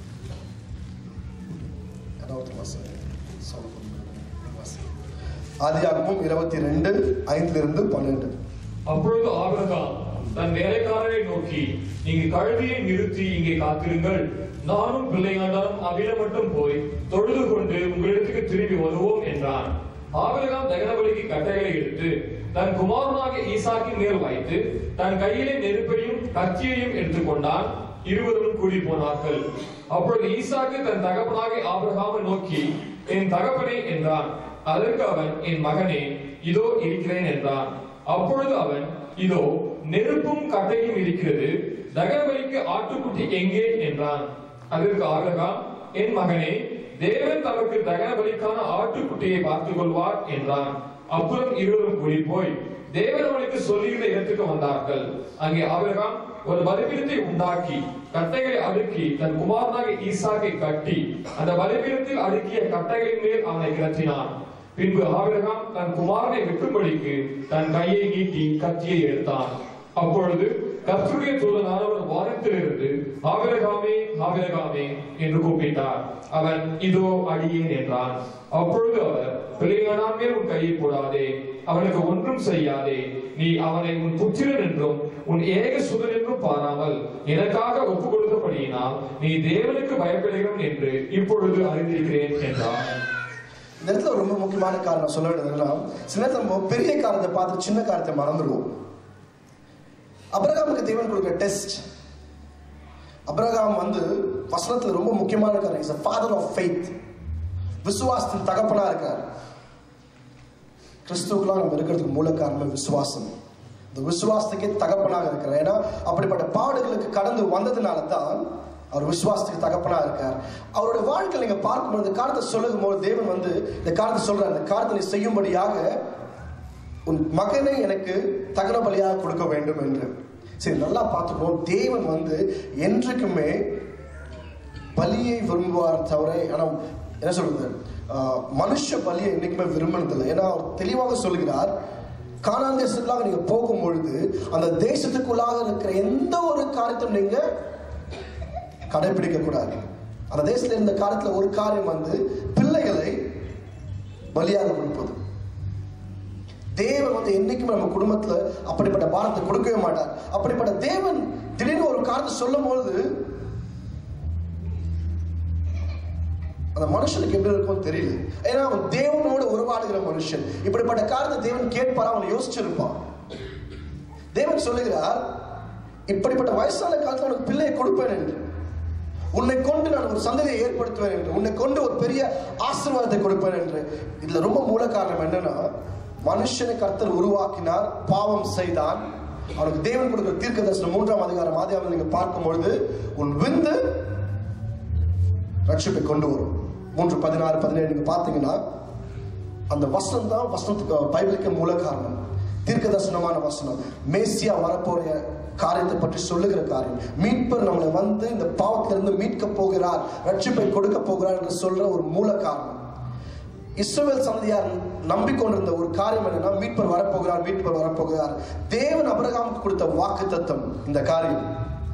ஏதாவது வாசிங்க. சொல்லுங்க. வாசிங்க. ஆதியாகமம் இருபத்தி ரெண்டு ஐந்துல இருந்து பன்னெண்டு அப்பொழுது ஆபிரகாம் தன் வேலைக்காரரை நோக்கி நீங்க கழுதியை நிறுத்தி இங்கே காத்திருங்கள் நானும் பிள்ளையாண்டாரும் அகில மட்டும் போய் தொழுது கொண்டு உங்களிடத்துக்கு திரும்பி வருவோம் என்றான் ஆபிரகாம் தகனபலிக்கு கட்டைகளை எடுத்து தன் குமாரனாக ஈசாக்கின் மேல் வைத்து தன் கையிலே நெருப்பையும் கத்தியையும் எடுத்துக்கொண்டான் இருவரும் கூடி போனார்கள் அப்பொழுது ஈசாக்கு தன் தகப்பனாக ஆபிரகாமை நோக்கி என் தகப்பனே என்றான் அதற்கு அவன் என் மகனே இதோ இருக்கிறேன் என்றான் அப்பொழுது அவன் இதோ நெருப்பும் கட்டையும் இருக்கிறது தகவலிக்கு ஆட்டுக்குட்டி எங்கே என்றான் அதற்கு ஆபிரகாம் என் மகனே தேவன் தமக்கு தகன பலிக்கான ஆட்டுக்குட்டியை பார்த்துக் கொள்வார் என்றான் அப்புறம் இருவரும் கூடி போய் தேவன் அவனுக்கு சொல்லியிருந்த இடத்துக்கு வந்தார்கள் அங்கே ஆபிரகாம் ஒரு பலிபீடத்தை உண்டாக்கி கட்டைகளை அடுக்கி தன் குமாரனாக ஈசாக்கை கட்டி அந்த பலிபீடத்தில் அடுக்கிய கட்டைகளின் மேல் அவனை கிளற்றினான் பின்பு ஆபிரகாம் தன் குமாரனை வெட்டும்படிக்கு தன் கையை நீட்டி கத்தியை எடுத்தான் அப்பொழுது கர்த்தருடைய தூதனானவர் வானத்திலிருந்து ஆபிரகாமே ஆபிரகாமே என்று கூப்பிட்டார் அவன் இதோ அடியேன் என்றான் அப்பொழுது அவர் பிள்ளையானான் மேல் உன் கையை போடாதே அவனுக்கு ஒன்றும் செய்யாதே நீ அவனை உன் புத்திரன் என்றும் உன் ஏக சுதன் என்றும் பாராமல் எனக்காக ஒப்புக் கொடுத்தபடியினால் நீ தேவனுக்கு பயப்படுகிறவன் என்று இப்பொழுது அறிந்திருக்கிறேன் என்றான் இந்த இடத்துல ஒரு ரொம்ப முக்கியமான காரணம் சொல்ல வேண்டியதுன்னா சில நேரத்துல நம்ம பெரிய காரியத்தை பார்த்து சின்ன காரியத்தை மறந்துடுவோம் அப்ரகாமுக்கு தேவன் கொடுக்குற டெஸ்ட் அப்ரகாம் வந்து வசனத்துல ரொம்ப முக்கியமான காரியம் இஸ் ஃபாதர் ஆஃப் ஃபெய்த் விசுவாசத்தின் தகப்பனா இருக்கார் கிறிஸ்துவுக்குலாம் நம்ம இருக்கிறதுக்கு மூல காரணமே விசுவாசம் இந்த விசுவாசத்துக்கே தகப்பனாக இருக்கிறார் ஏன்னா அப்படிப்பட்ட பாடுகளுக்கு கடந்து வந்ததுனால தான் அவர் விசுவாசத்துக்கு தகப்பனா இருக்கார் அவருடைய வாழ்க்கையில் நீங்க பார்க்கும்போது இந்த காலத்தை சொல்லும் போது தேவன் வந்து இந்த காலத்தை சொல்றார் இந்த காலத்தை நீ செய்யும்படியாக உன் மகனை எனக்கு தகன பலியாக கொடுக்க வேண்டும் என்று சரி நல்லா பார்த்துப்போம் தேவன் வந்து என்றைக்குமே பலியை விரும்புவார் தவிர ஆனா என்ன சொல்றது ஆஹ், மனுஷ பலியை என்னைக்குமே விரும்பினதில்லை ஏன்னா அவர் தெளிவாக சொல்கிறார் கானான் தேசத்துக்காக நீங்க போகும் பொழுது அந்த தேசத்துக்குள்ளாக இருக்கிற எந்த ஒரு காரியத்தையும் நீங்க கடைபிடிக்க கூடாது அந்த தேசத்துல இருந்த காலத்துல ஒரு காரியம் வந்து பிள்ளைகளை பலியாக கொடுப்பது தேவன் வந்து என்னைக்குமே நம்ம குடும்பத்துல அப்படிப்பட்ட பாரத்தை கொடுக்கவே மாட்டார் அப்படிப்பட்ட தேவன் திடீர்னு ஒரு காரியத்தை சொல்லும் பொழுது அந்த மனுஷனுக்கு எப்படி இருக்கும்னு தெரியல ஏன்னா அவன் தேவனோட உறவாடுகிற மனுஷன் இப்படிப்பட்ட காரியத்தை தேவன் கேட்பாரா அவன் யோசிச்சிருப்பான் தேவன் சொல்லுகிறார் இப்படிப்பட்ட வயசான காலத்தில் உனக்கு பிள்ளையை கொடுப்பேன் என்று உன்னை கொண்டு நான் ஒரு சந்ததியை ஏற்படுத்துவேன் என்று உன்னை கொண்டு ஒரு பெரிய ஆசீர்வாதத்தை கொடுப்பேன் என்று இதுல ரொம்ப மூல காரணம் என்னன்னா மனுஷனை கர்த்தர் உருவாக்கினார் பாவம் செய்தான் அவனுக்கு தேவன் கொடுக்கிற தீர்க்க தரிசனம் மூன்றாம் அதிகாரம் ஆதியாவில் நீங்க பார்க்கும் பொழுது உன் விந்து ரட்சிப்பை கொண்டு வரும் மூன்று பதினாறு பதினேழு நீங்க பார்த்தீங்கன்னா அந்த வசனம் தான் வசனத்துக்கு பைபிளுக்கு மூல காரணம் தீர்க்க தரிசனமான வசனம் மேசியா வரப்போற காரியத்தை பற்றி சொல்லுகிற காரியம் மீட்பர் நம்மளை வந்து இந்த பாவத்திலிருந்து மீட்க போகிறார் ரட்சிப்பை கொடுக்க போகிறார் என்று சொல்ற ஒரு மூல காரணம் இஸ்ரவேல் சந்ததியார் நம்பிக்கொண்டிருந்த ஒரு காரியம் என்னன்னா மீட்பர் வரப்போகிறார் மீட்பர் வரப்போகிறார் தேவன் அபிரகாமுக்கு கொடுத்த வாக்கு தத்தம் இந்த காரியம்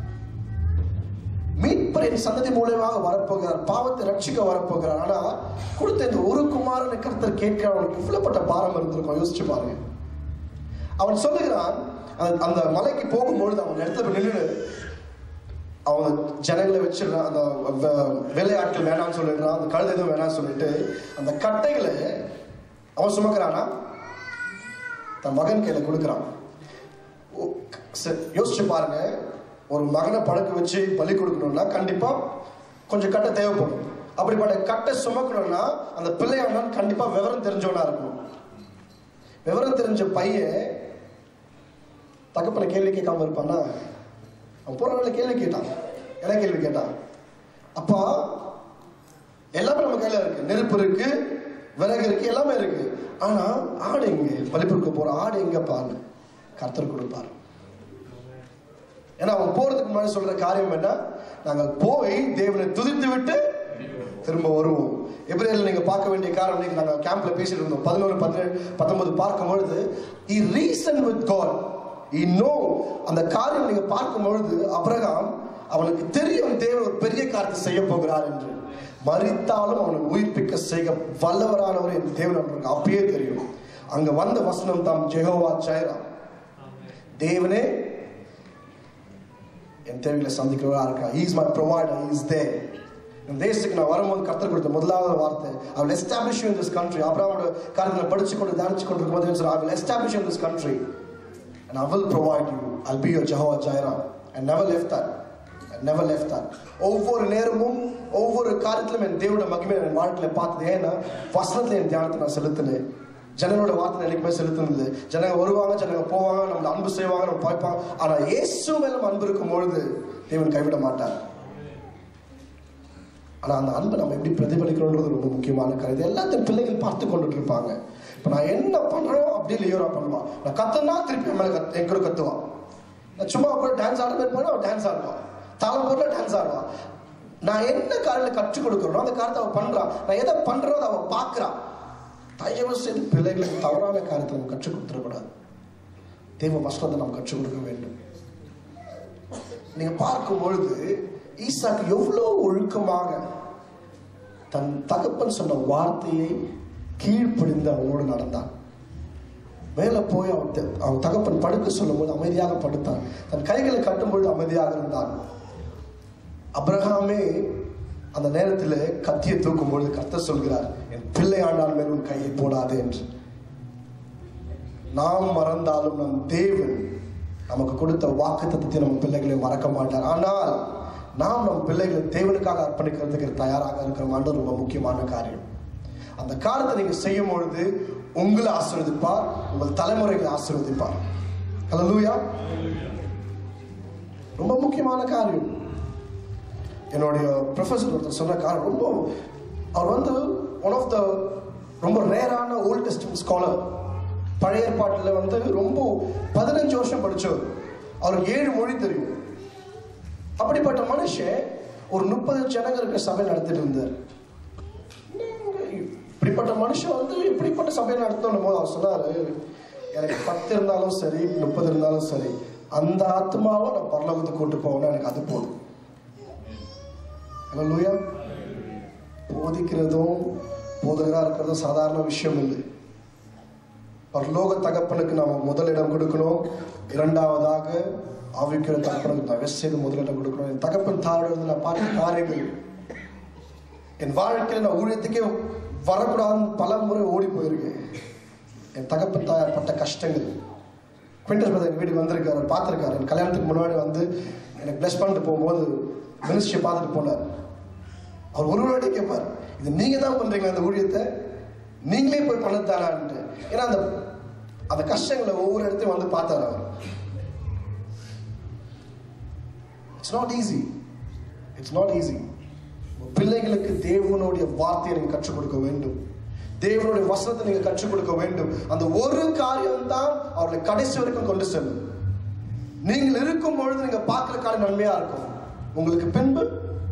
மீட்பர் என் சந்ததி மூலமாக வரப்போகிறார் பாவத்தை ரட்சிக்க வரப்போகிறார் ஆனா கொடுத்த இந்த ஒரு குமாரனை கருத்தர் கேட்க அவனுக்கு இவ்வளவுப்பட்ட பாரம் இருந்திருக்கும் யோசிச்சு பாருங்க அவன் சொல்லுகிறான் அந்த- அந்த மலைக்கு போகும்பொழுது அவன் இடத்துல போய் நின்று அவன் ஜனங்களை வச்சிடுறான் அந்த வ- வேலையாட்கள் வேணாம்னு சொல்லிடுறான் அந்த கழுதை எதுவும் வேணாம்னு சொல்லிட்டு அந்த கட்டைகளை அவன் சுமக்கிறானா தன் மகன் கையில கொடுக்குறான் ஓ, சரி, யோசிச்சு பாருங்க ஒரு மகனை பழக்க வச்சு பலி கொடுக்கணும்னா கண்டிப்பா கொஞ்சம் கட்டை தேவைப்படும் அப்படிப்பட்ட கட்டை சுமக்கணும்னா அந்த பிள்ளையானா கண்டிப்பா விவரம் தெரிஞ்சவனா இருக்கணும் விவரம் தெரிஞ்ச பையன் தகப்பனை கேள்வி கேட்காம இருப்பானா அவன் போற வேலை கேள்வி கேட்டான் என்ன கேள்வி கேட்டான் அப்பா எல்லாமே நம்ம கையில இருக்கு நெருப்பு இருக்கு விறகு இருக்கு எல்லாமே இருக்கு ஆனா ஆடு எங்க பலிப்பிற்கு போற ஆடு எங்க பாரு கர்த்தர் கொடுப்பார் ஏன்னா அவன் போறதுக்கு முன்னாடி சொல்ற காரியம் என்ன நாங்கள் போய் தேவனை துதித்து விட்டு திரும்ப வருவோம் எப்ரேல நீங்க பார்க்க வேண்டிய காரணம் நீங்க நாங்க கேம்ப்ல பேசிட்டு இருந்தோம் பதினோரு பதினேழு பத்தொன்பது பார்க்கும் பொழுது I reason with God I know அந்த காரியம் நீங்க பார்க்கும் பொழுது அபிரகாம் அவனுக்கு தெரியும் தேவன் ஒரு பெரிய காரியத்தை செய்ய போகிறார் என்று மறித்தாலும் அவனை உயிர்ப்பிக்க செய்ய வல்லவரானவர் என் தேவன் அவனுக்கு அப்பயே தெரியும் அங்க வந்த வசனம் தாம் ஜெகோவா ஜெயரா தேவனே என் தேவைகளை சந்திக்கிறவரா இருக்கா is my provider is they இந்த தேசத்துக்கு நான் வரும்போது கத்தர் கொடுத்த முதலாவது வார்த்தை I will establish you in this country அப்ராமோட காரியங்களை படிச்சு கொண்டு தியானிச்சு கொண்டு இருக்கும்போது சொல்ற I will establish you in this country and I will provide you I'll be your Jehovah Jireh I never left that I never left that ஒவ்வொரு நேரமும் ஒவ்வொரு காரியத்திலும் என் தேவனோட மகிமை என் வாழ்க்கையில பார்த்தது ஏன்னா வசனத்துல என் தியானத்தை நான் செலுத்தினேன் ஜனங்களோட வார்த்தை என்னைக்குமே செலுத்துனது ஜனங்க வருவாங்க ஜனங்க போவாங்க நம்மளை அன்பு செய்வாங்க நம்ம பார்ப்பாங்க ஆனா இயேசு மேல நம்ம அன்பு இருக்கும் பொழுது தேவன் கைவிட மாட்டார் ஆனா அந்த அன்பை நம்ம எப்படி பிரதிபலிக்கிறோன்றது ரொம்ப முக்கியமான காரியம் இது எல்லாத்தையும் பிள்ளைகள் பார்த்து கொண்டுட்டு இருப்பாங்க இப்ப நான் என்ன பண்றேனோ அப்படி லியோரா பண்ணுவான் நான் கத்துனா திருப்பி என் மேல கத்து என் கூட கத்துவான் நான் சும்மா கூட டான்ஸ் ஆட மாதிரி அவன் டான்ஸ் ஆடுவான் தாளம் போடல டான்ஸ் ஆடுவான் நான் என்ன காரியத்தை கற்றுக் கொடுக்குறோம் அந்த காரியத்தை அவன் பண்றான் நான் எதை பண்றோம் அதை அவன் பார்க்கறான் தயவு செய்து பிள்ளைகளுக்கு தவறான காரியத்தை நம்ம கற்றுக் கொடுத்துடக்கூடாது தேவ வசனத்தை நாம் கற்றுக் கொடுக்க வேண்டும் நீங்க பார்க்கும் பொழுது ஈசாக்கு எவ்வளவு ஒழுக்கமாக தன் தகப்பன் சொன்ன வார்த்தையை கீழ்ப்படிந்து அவனோடு நடந்தான் மேல போய் அவன் த- அவன் தகப்பன் படுக்க சொல்லும்போது அமைதியாக படுத்தான் தன் கைகளை கட்டும்பொழுது அமைதியாக இருந்தான் அப்ரஹாமே அந்த நேரத்தில் கத்தியை தூக்கும் பொழுது கர்த்தர் சொல்கிறார் என் பிள்ளை ஆண்டான் மேல் உன் கையை போடாதே என்று நாம் மறந்தாலும் நம் தேவன் நமக்கு கொடுத்த வாக்கு தத்துவத்தை நம்ம பிள்ளைகளை மறக்க மாட்டார் ஆனால் நாம் நம் பிள்ளைகளை தேவனுக்காக அர்ப்பணிக்கிறதுக்கு தயாராக இருக்கிறோமான்றது ரொம்ப முக்கியமான காரியம் அந்த காரியத்தை நீங்க செய்யும் பொழுது உங்களை ஆசீர்வதிப்பார் உங்கள் தலைமுறைகளை ஆசீர்வதிப்பார் ஹalleluya ரொம்ப முக்கியமான காரியம் என்னுடைய ப்ரொஃபஸர் ஒருத்தர் சொன்ன காரியம் ரொம்ப அவர் வந்து ஒன் ஆஃப் த ரொம்ப ரேரான ஓல்ட் டெஸ்ட் ஸ்காலர் பழைய ஏற்பாட்டில் வந்து ரொம்ப பதினஞ்சு வருஷம் படிச்சவர் அவருக்கு ஏழு மொழி தெரியும் அப்படிப்பட்ட மனுஷன் ஒரு முப்பது ஜனங்க இருக்கிற சபை நடத்திட்டு இருந்தார் என்னங்க இப்படிப்பட்ட மனுஷன் வந்து இப்படிப்பட்ட சபை நடத்தணும் போது அவர் சொன்னாரு எனக்கு பத்து இருந்தாலும் சரி முப்பது இருந்தாலும் சரி அந்த ஆத்மாவை நான் பரலோகத்துக்கு கூட்டு போகணும் எனக்கு அது போதும் ஹalleluya போதிக்கிறதும் போதகராக இருக்கிறதும் சாதாரண விஷயம் இல்லை பரலோக தகப்பனுக்கு நாம் முதலிடம் கொடுக்கணும் இரண்டாவதாக ஆவிக்கிற தகப்பனுக்கு தயவு செய்து முதலிடம் கொடுக்கணும் என் தகப்பன் தாரோட நான் பார்த்த காரியங்கள் என் வாழ்க்கையில் நான் ஊழியத்துக்கே வரக்கூடாதுன்னு பல முறை ஓடி போயிருக்கேன் என் தகப்பன் தாயார் பட்ட கஷ்டங்கள் குவிண்டஸ் பிரதர் என் வீட்டுக்கு வந்திருக்காரு அவர் பார்த்துருக்காரு என் கல்யாணத்துக்கு முன்னாடி வந்து எனக்கு ப்ளஸ் பண்ணிட்டு போகும்போது மினிஸ்ட்ரியை பார்த்துட்டு போனார் அவர் ஒரு வாட்டி கேட்பார் இது நீங்க தான் பண்றீங்க அந்த ஊழியத்தை நீங்களே போய் பண்ணத்தானான்ட்டு ஏன்னா அந்த அந்த கஷ்டங்களை ஒவ்வொரு இடத்தையும் வந்து பார்த்தார் அவர் it's not easy it's not easy பிள்ளைகளுக்கு தேவனுடைய வார்த்தையை நீங்க கற்றுக் கொடுக்க வேண்டும் தேவனுடைய வசனத்தை நீங்க கற்றுக் கொடுக்க வேண்டும் அந்த ஒரு காரியம் தான் அவர்களை கடைசி வரைக்கும் கொண்டு செல்லும் நீங்கள் இருக்கும் பொழுது நீங்க பார்க்கிற காரியம் நன்மையா இருக்கும் உங்களுக்கு பின்பு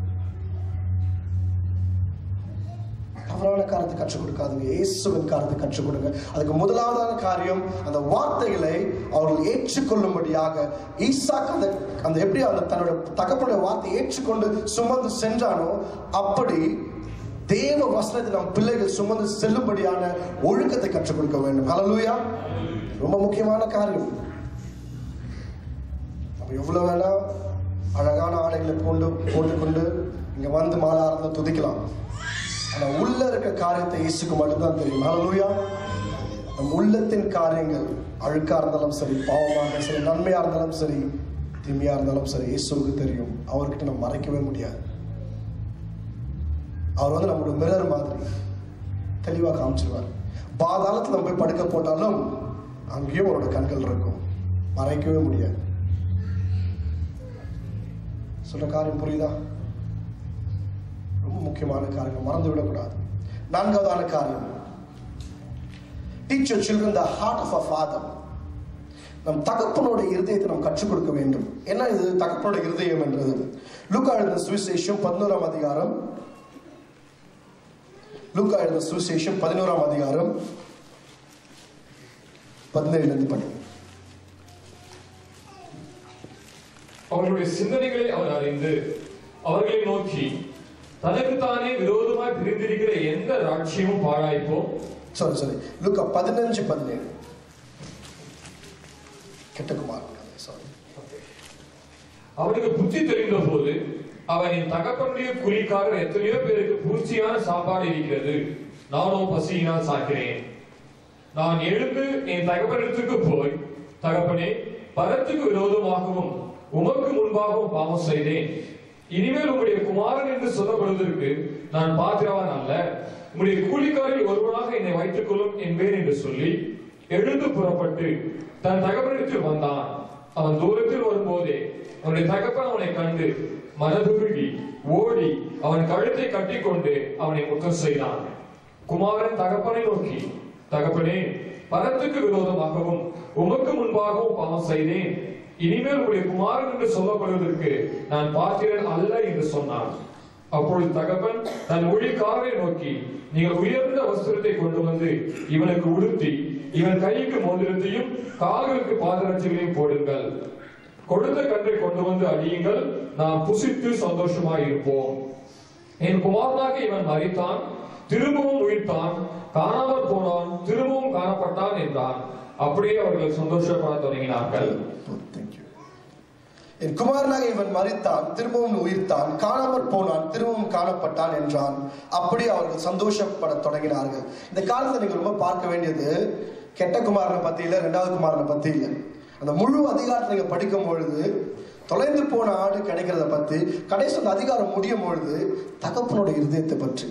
தவறான காரியத்தை கற்றுக் கொடுக்காதுங்க இயேசுவின் காரியத்தை கற்றுக் கொடுங்க அதுக்கு முதலாவதான காரியம் அந்த வார்த்தைகளை அவர்கள் ஏற்றுக்கொள்ளும்படியாக ஈசாக்கு அந்த அந்த எப்படி அந்த தன்னோட தகப்பனுடைய வார்த்தையை ஏற்றுக்கொண்டு சுமந்து சென்றானோ அப்படி தேவ வசனத்தை நம் பிள்ளைகள் சுமந்து செல்லும்படியான ஒழுக்கத்தை கற்றுக் கொடுக்க வேண்டும் ஹalleluya ரொம்ப முக்கியமான காரியம் நம்ம எவ்வளவு வேணா அழகான ஆடைகளை போட்டு போட்டுக்கொண்டு இங்க வந்து மாலாரத்தில் துதிக்கலாம் ஆனா உள்ள இருக்க காரியத்தை இயேசுக்கு மட்டும்தான் தெரியும் ஹalleluya நம் உள்ளத்தின் காரியங்கள் அழுக்கா இருந்தாலும் சரி பாவமாக இருந்தாலும் சரி நன்மையா இருந்தாலும் சரி தீமையா இருந்தாலும் சரி இயேசுவுக்கு தெரியும் அவர்கிட்ட நம்ம மறைக்கவே முடியாது அவர் வந்து நம்மளோட மிரர் மாதிரி தெளிவா காமிச்சிருவார் பாதாளத்தில் நம்ம போய் படுக்க போட்டாலும் அங்கேயும் அவரோட கண்கள் இருக்கும் மறைக்கவே முடியாது சொல்ற காரியம் புரியுதா ரொம்ப முக்கியமான காரியம் மறந்து விடக்கூடாது நான்காவதான காரியம் teach your children the heart of a father நம் தகப்பனோட இருதயத்தை நாம் கற்றுக் கொடுக்க வேண்டும் என்ன இது தகப்பனோட இருதயம் என்றது லுக்கா எழுதின சுவிசேஷம் பதினோராம் அதிகாரம் லுக்கா எழுதின சுவிசேஷம் பதினோராம் அதிகாரம் பதினேழுல இருந்து படி அவர்களுடைய சிந்தனைகளை அவர் அறிந்து அவர்களை நோக்கி தனக்குத்தானே விரோதமாய் பிரிந்திருக்கிற எந்த ராட்சியமும் பாழாய்ப்போ சாரி சாரி லுக்கா பதினஞ்சு பதினேழு கெட்டகுமார் சாரி அவனுக்கு புத்தி தெரிந்த போது அவன் என் தகப்பனுடைய குழிக்காரர் எத்தனையோ பேருக்கு பூர்த்தியான சாப்பாடு இருக்கிறது நானோ பசியினால் சாக்கிறேன் நான் எழுந்து என் தகப்பனிடத்துக்கு போய் தகப்பனே பரத்துக்கு விரோதமாகவும் உமக்கு முன்பாகவும் பாவம் செய்தேன் இனிமேல் உம்முடைய குமாரன் என்று சொல்லப்படுவதற்கு நான் பாத்திரவான் அல்ல உம்முடைய கூலிக்காரில் ஒருவனாக என்னை வைத்துக் கொள்ளும் என்பேன் என்று சொல்லி எழுந்து புறப்பட்டு தன் தகப்பனிடத்தில் வந்தான் அவன் தூரத்தில் வரும்போதே அவனுடைய தகப்பன் அவனை கண்டு மனதுருகி ஓடி அவன் கழுத்தை கட்டிக்கொண்டு அவனை முத்தம் செய்தான் குமாரன் தகப்பனை நோக்கி தகப்பனே பரத்துக்கு விரோதமாகவும் உமக்கு முன்பாகவும் பாவம் செய்தேன் இனிமேல் உடைய குமாரன் என்று சொல்லப்படுவதற்கு நான் பாத்திரன் அல்ல என்று சொன்னான் அப்பொழுது தகப்பன் தன் ஊழியக்காரரை நோக்கி நீங்கள் உயர்ந்த வஸ்திரத்தை கொண்டு வந்து இவனுக்கு உடுத்தி இவன் கைக்கு மோதிரத்தையும் கால்களுக்கு பாதரட்சைகளையும் போடுங்கள் கொடுத்த கன்றை கொண்டு வந்து அடியுங்கள் நாம் புசித்து சந்தோஷமாய் இருப்போம் என் குமாரனாக இவன் மறித்தான் திரும்பவும் உயிர்த்தான் காணாமற் போனான் திரும்பவும் காணப்பட்டான் என்றான் அப்படியே அவர்கள் சந்தோஷப்பட தொடங்கினார்கள் தேங்க்யூ என் குமாரனாக இவன் மறித்தான் திரும்பவும் உயிர்த்தான் காணாமற் போனான் திரும்பவும் காணப்பட்டான் என்றான் அப்படி அவர்கள் சந்தோஷப்பட தொடங்கினார்கள் இந்த காலத்தை நீங்க ரொம்ப பார்க்க வேண்டியது கெட்ட குமாரனை பத்தி இல்ல ரெண்டாவது குமாரனை பத்தி இல்ல அந்த முழு அதிகாரத்தை நீங்க படிக்கும் பொழுது தொலைந்து போன ஆடு கிடைக்கிறத பத்தி கடைசி அந்த அதிகாரம் முடியும் பொழுது தகப்பனோட இருதயத்தை பற்றி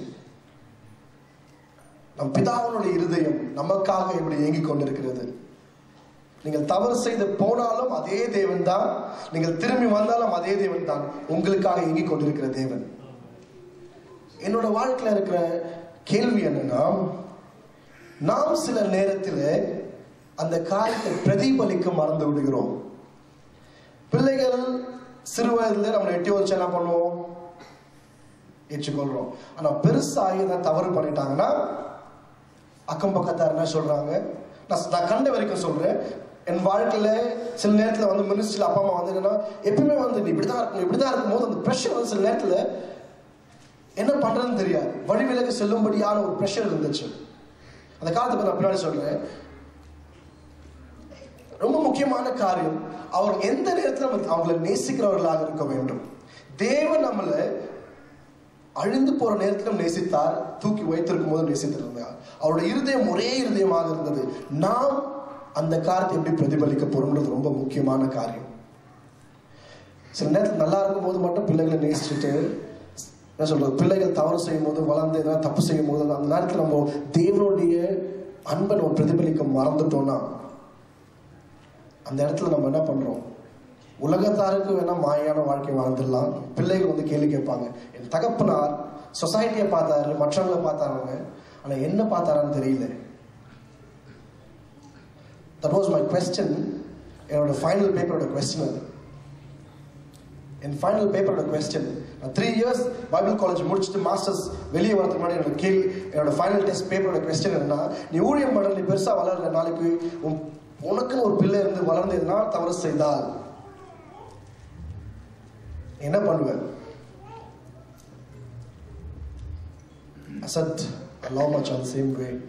நம் பிதாவினுடைய இருதயம் நமக்காக இப்படி ஏங்கிக் கொண்டிருக்கிறது நீங்கள் தவறு செய்து போனாலும் அதே தேவன் தான் நீங்கள் திரும்பி வந்தாலும் அதே தேவன் தான் உங்களுக்காக இயங்கிக் கொண்டிருக்கிற தேவன் என்னோட வாழ்க்கையில இருக்கிற கேள்வி என்னன்னா நாம் சில நேரத்தில் அந்த காரியத்தை பிரதிபலிக்க மறந்து விடுகிறோம் பிள்ளைகள் சிறு வயதுல நம்ம எட்டி வச்சு என்ன பண்ணுவோம் ஏற்றுக்கொள்றோம் ஆனா பெருசாகி தான் தவறு பண்ணிட்டாங்கன்னா அக்கம் பக்கத்தார் என்ன சொல்றாங்க நான் நான் கண்ட வரைக்கும் சொல்றேன் என் வாழ்க்கையில சில நேரத்துல வந்து மினிஸ்ட்ரியில் அப்பா அம்மா வந்து என்னன்னா எப்பயுமே வந்து நீ இப்படிதான் இருக்கணும் இப்படிதான் இருக்கும்போது அந்த ப்ரெஷர் வந்து சில நேரத்துல என்ன பண்றதுன்னு தெரியாது வழிவிலக்கு செல்லும்படியான ஒரு ப்ரெஷர் இருந்துச்சு அந்த காலத்துக்கு நான் பின்னாடி சொல்றேன் ரொம்ப முக்கியமான காரியம் அவர் எந்த நேரத்தில் நம்ம அவங்களை நேசிக்கிறவர்களாக இருக்க வேண்டும் தேவன் நம்மளை அழிந்து போற நேரத்திலும் நேசித்தார் தூக்கி வைத்திருக்கும் போதும் நேசித்திருந்தார் அவருடைய இருதயம் ஒரே இருதயமாக இருந்தது நாம் அந்த காரியத்தை எப்படி பிரதிபலிக்க போறோம்ன்றது ரொம்ப முக்கியமான காரியம் சில நேரத்தில் நல்லா இருக்கும் போது மட்டும் பிள்ளைகளை நேசிச்சுட்டு என்ன சொல்றது பிள்ளைகள் தவறு செய்யும் போது வளர்ந்து எதனா தப்பு செய்யும் போது அந்த நேரத்தில் நம்ம தேவனுடைய அன்பை நம்ம பிரதிபலிக்க மறந்துட்டோம்னா அந்த இடத்துல நம்ம என்ன பண்றோம் உலகத்தாருக்கு வேணா மாயான வாழ்க்கை வாழ்ந்துடலாம் பிள்ளைகள் வந்து கேள்வி கேட்பாங்க என் தகப்பனார் சொசைட்டியை பார்த்தாரு மற்றவங்களை பார்த்தாருங்க ஆனா என்ன பார்த்தாரான்னு தெரியல தட் வாஸ் மை கொஸ்டின் என்னோட ஃபைனல் பேப்பரோட கொஸ்டின் அது என் ஃபைனல் பேப்பரோட கொஸ்டின் நான் த்ரீ இயர்ஸ் பைபிள் காலேஜ் முடிச்சுட்டு மாஸ்டர்ஸ் வெளியே வரதுக்கு முன்னாடி என்னோட கேள்வி என்னோட ஃபைனல் டெஸ்ட் பேப்பரோட கொஸ்டின் என்னன்னா நீ ஊழியம் பண்ண நீ பெருசா வளர்ற நாளைக்கு உன் உனக்குன்னு ஒரு பிள்ளை இருந்து வளர்ந்து எதனா தவறு செய்தால் என்ன பண்ணுவேன் I said, allow much on the same way.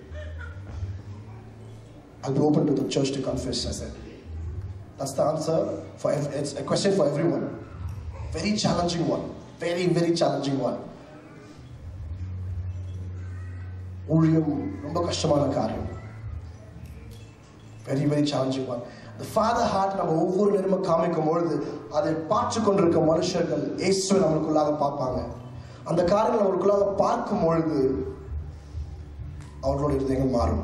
I'll be open to the church to confess, I said. That's the answer for ev- it's a question for everyone. Very challenging one. Very, very challenging one. ஊழியம் ரொம்ப கஷ்டமான காரியம் very very challenging one the father heart நம்ம ஒவ்வொரு நேரமும் காமிக்கும் பொழுது அதை பார்த்து கொண்டிருக்க மனுஷர்கள் இயேசுவை நம்மளுக்குள்ளாக பார்ப்பாங்க அந்த காரியங்கள் நம்மளுக்குள்ளாக பார்க்கும் பொழுது அவர்களோட இருதயங்கள் மாறும்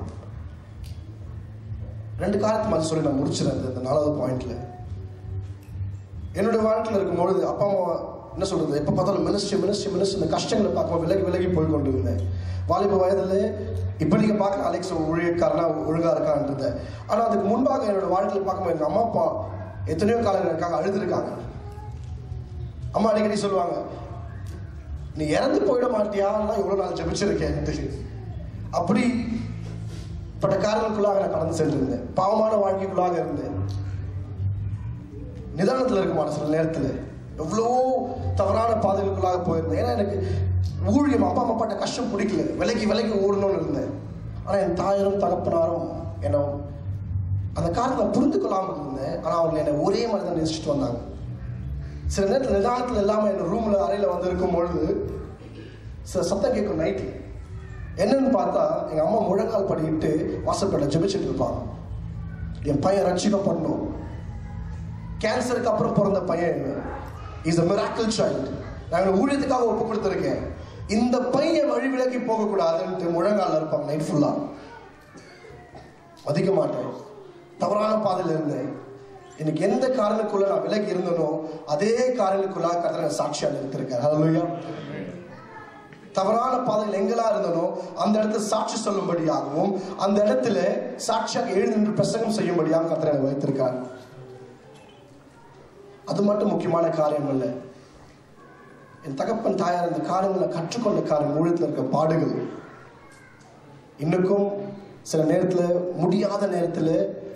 ரெண்டு காரியத்தை மாதிரி சொல்லி நான் முடிச்சிடறேன் இந்த- இந்த நாலாவது பாயிண்ட்ல என்னோட வாழ்க்கையில் இருக்கும்பொழுது அப்பா அம்மா என்ன சொல்றது எப்போ பார்த்தாலும் மினிஸ்ட்ரி மினிஸ்ட்ரி மினிஸ்ட்ரி இந்த கஷ்டங்களை பார்க்கும்போது விலகி விலகி போய் கொண்டு இருந்தேன் வாலிப வயதில் இப்போ நீங்கள் பார்க்குற அலெக்ஸ் ஊழியக்காரனா ஒழுங்கா இருக்கான்றது ஆனால் அதுக்கு முன்பாக என்னோட வாழ்க்கையில் பார்க்கும்போது எங்கள் அம்மா அப்பா எத்தனையோ காலங்கள் எனக்காக அழுதுருக்காங்க அம்மா அடிக்கடி சொல்லுவாங்க நீ இறந்து போயிட மாட்டியான்னா எவ்வளோ நாள் ஜெபிச்சிருக்கேன் அப்படி பட்ட காரணங்களுக்குள்ளாக நான் கடந்து சென்றிருந்தேன் பாவமான வாழ்க்கைக்குள்ளாக இருந்தேன் நிதானத்தில் இருக்க மாட்டேன் சில நேரத்தில் எவ்வளவோ தவறான பாதைகளுக்குள்ளாக போயிருந்தேன் ஏன்னா எனக்கு ஊழியம் அப்பா அம்மா பட்ட கஷ்டம் பிடிக்கல விலைக்கு விலைக்கு ஓடணும்னு இருந்தேன் ஆனால் என் தாயரும் தகப்பனாரும் என்ன அந்த காரணத்தை புரிந்து கொள்ளாமல் இருந்தேன் ஆனால் அவங்க என்னை ஒரே மாதிரி தான் நேசிச்சுட்டு வந்தாங்க சில நேரத்தில் நிதானத்தில் இல்லாமல் என் ரூமில் அறையில் வந்து இருக்கும் பொழுது சில சத்தம் கேட்கும் நைட்டில் என்னன்னு பார்த்தா எங்கள் அம்மா முழங்கால் படிக்கிட்டு வாசப்பேட்டை ஜெபிச்சுட்டு இருப்பாங்க என் பையன் ரட்சிக்கப்படணும் கேன்சருக்கு அப்புறம் பிறந்த பையன் இஸ் அ மிராக்கிள் சைல்டு நாங்கள் ஊழியத்துக்காக ஒப்பு கொடுத்துருக்கேன் இந்த பையன் வழி விலகி போகக்கூடாதுன்ட்டு முழங்கால இருப்பாங்க நைட் ஃபுல்லா மதிக்க மாட்டேன் தவறான பாதையில் இருந்தேன் எனக்கு எந்த காரணக்குள்ள நான் விலகி இருந்தனோ அதே காரணக்குள்ளாக கர்த்தர் என்னை சாட்சியா நிறுத்திருக்கார் ஹalleluya தவறான பாதையில் எங்கெல்லாம் இருந்தனோ அந்த இடத்துல சாட்சி சொல்லும்படியாகவும் அந்த இடத்துல சாட்சியாக எழுந்து நின்று பிரசங்கம் செய்யும்படியாக கர்த்தர் என்னை வைத்திருக்கார் அது மட்டும் முக்கியமான காரியம் அல்ல என் தகப்பன் தாயார் இந்த காரியங்களை கற்றுக்கொண்ட காரியம் ஊழியத்தில் இருக்க பாடுகள் இன்னுக்கும் சில நேரத்தில் முடியாத நேரத்தில்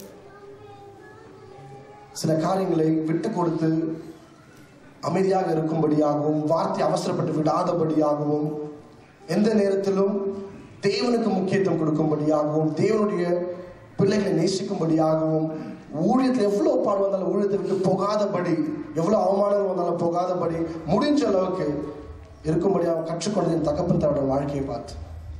சில காரியங்களை விட்டு கொடுத்து அமைதியாக இருக்கும்படியாகவும் வார்த்தை அவசரப்பட்டு விடாதபடியாகவும் எந்த நேரத்திலும் தேவனுக்கு முக்கியத்துவம் கொடுக்கும்படியாகவும் தேவனுடைய பிள்ளைகளை நேசிக்கும்படியாகவும் ஊழியத்தில் எவ்வளோ பாடு வந்தாலும் ஊழியத்தை விட்டு போகாதபடி எவ்வளோ அவமானங்கள் வந்தாலும் போகாதபடி முடிஞ்ச அளவுக்கு இருக்கும்படியாக கற்றுக்கொண்டது என் தகப்பன் தன்னோட வாழ்க்கையை பார்த்து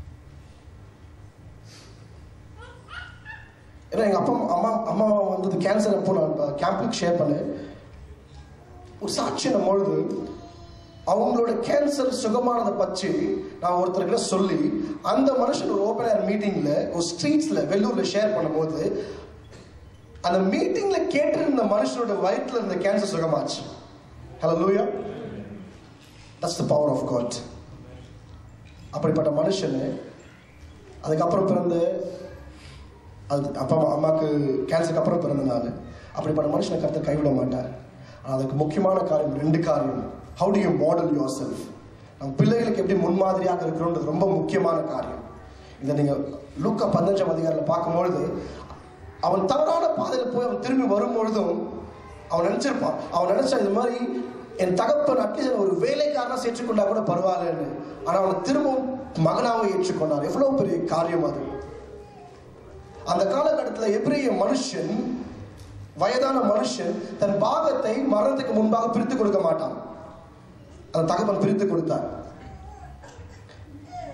ஏன்னா எங்கள் அப்பா அம்மா அம்மா வந்தது கேன்சர் அப்போ நான் கேம்புக்கு ஷேர் பண்ணேன் ஒரு சாட்சியம் பொழுது அவங்களோட கேன்சர் சுகமானதை பற்றி நான் ஒருத்தர்கிட்ட சொல்லி அந்த மனுஷன் ஒரு ஓப்பன் ஏர் மீட்டிங்ல ஒரு ஸ்ட்ரீட்ஸ்ல வெள்ளூர்ல ஷேர் பண்ணும்போது அந்த மீட்டிங்ல கேட்டிருந்த மனுஷனோட வயிற்றுல இருந்த கேன்சர் சுகமாச்சு hallelujah that's the power of God அப்படிப்பட்ட மனுஷனு அதுக்கப்புறம் பிறந்த அது அப்பா அம்மா- அம்மாவுக்கு கேன்சருக்கு அப்புறம் பிறந்த நாள் அப்படிப்பட்ட மனுஷனை கருத்தை கைவிட மாட்டார் ஆனால் அதுக்கு முக்கியமான காரியம் ரெண்டு காரியம் how do you model yourself நம்ம பிள்ளைகளுக்கு எப்படி முன்மாதிரியாக இருக்கிறோன்றது ரொம்ப முக்கியமான காரியம் இதை நீங்கள் லூக்கா பதினஞ்சாம் அதிகாரில் பார்க்கும்பொழுது அவன் தவறான பாதையில் போய் அவன் திரும்பி வரும்பொழுதும் அவன் நினைச்சிருப்பான் அவன் நினைச்சா இந்த மாதிரி என் தகப்பன் அட்லீஸ்ட் ஒரு வேலைக்காரனா ஏற்றுக்கொண்டா கூட பரவாயில்லன்னு ஆனால் அவனை திரும்பவும் மகனாக ஏற்றுக்கொண்டார் எவ்வளோ பெரிய காரியம் அது அந்த காலகட்டத்தில் எபிரேய மனுஷன் வயதான மனுஷன் தன் பாகத்தை மரணத்துக்கு முன்பாக பிரித்து கொடுக்க மாட்டான் அந்த தகப்பன் பிரித்து கொடுத்தார்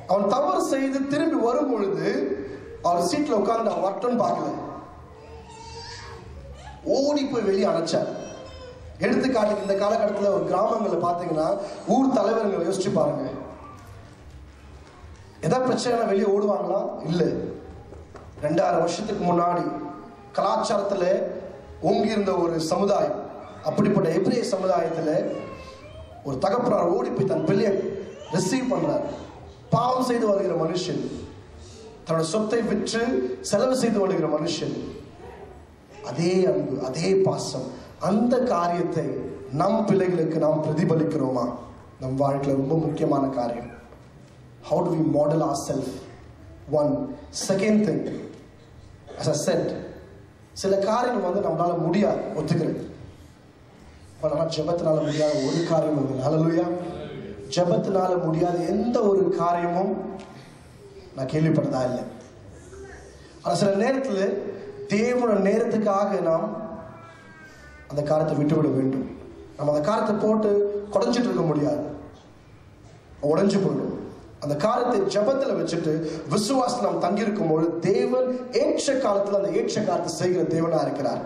அவன் தவறு செய்து திரும்பி வரும் பொழுது அவர் சீட்ல உட்கார்ந்து நான் வரட்டும்னு பார்க்கல ஓடி போய் வெளியே அணைச்சார் எடுத்துக்காட்டுக்கு இந்த காலகட்டத்தில் ஒரு கிராமங்களில் பார்த்தீங்கன்னா ஊர் தலைவருங்களை யோசிச்சு பாருங்க ஏதாவது பிரச்சனை வெளியே ஓடுவாங்களா இல்லை ரெண்டாயிரம் வருஷத்துக்கு முன்னாடி கலாச்சாரத்தில் ஓங்கி இருந்த ஒரு சமுதாயம் அப்படிப்பட்ட எபிரேய சமுதாயத்தில் ஒரு தகப்பனார் ஓடி போய் தன் பிள்ளையை ரிசீவ் பண்றார் பாவம் செய்து வருகிற மனுஷன் தன்னோட சொத்தை விற்று செலவு செய்து வருகிற மனுஷன் அதே அன்பு அதே பாசம் அந்த காரியத்தை நம் பிள்ளைகளுக்கு நாம் பிரதிபலிக்கிறோமா நம் வாழ்க்கையில் ரொம்ப முக்கியமான காரியம் how do we model ourselves one second thing as i said சில காரியங்கள் வந்து நம்மளால முடியாது ஒத்துக்கிறேன் பட் ஆனால் ஜெபத்தினால முடியாத ஒரு காரியம் இல்லை ஹalleluya ஜெபத்தினால முடியாத எந்த ஒரு காரியமும் நான் கேள்விப்பட்டதா இல்லை ஆனால் சில நேரத்தில் தேவனோட நேரத்துக்காக நாம் அந்த காரியத்தை விட்டுவிட வேண்டும் நம்ம அந்த காரியத்தை போட்டு குறைஞ்சிட்டு இருக்க முடியாது உடைஞ்சு போயிடும் அந்த காரியத்தை ஜபத்துல வச்சுட்டு விசுவாசம் நாம் தங்கியிருக்கும் பொழுது தேவன் ஏற்ற காலத்துல அந்த ஏற்ற காலத்தை செய்கிற தேவனா இருக்கிறார்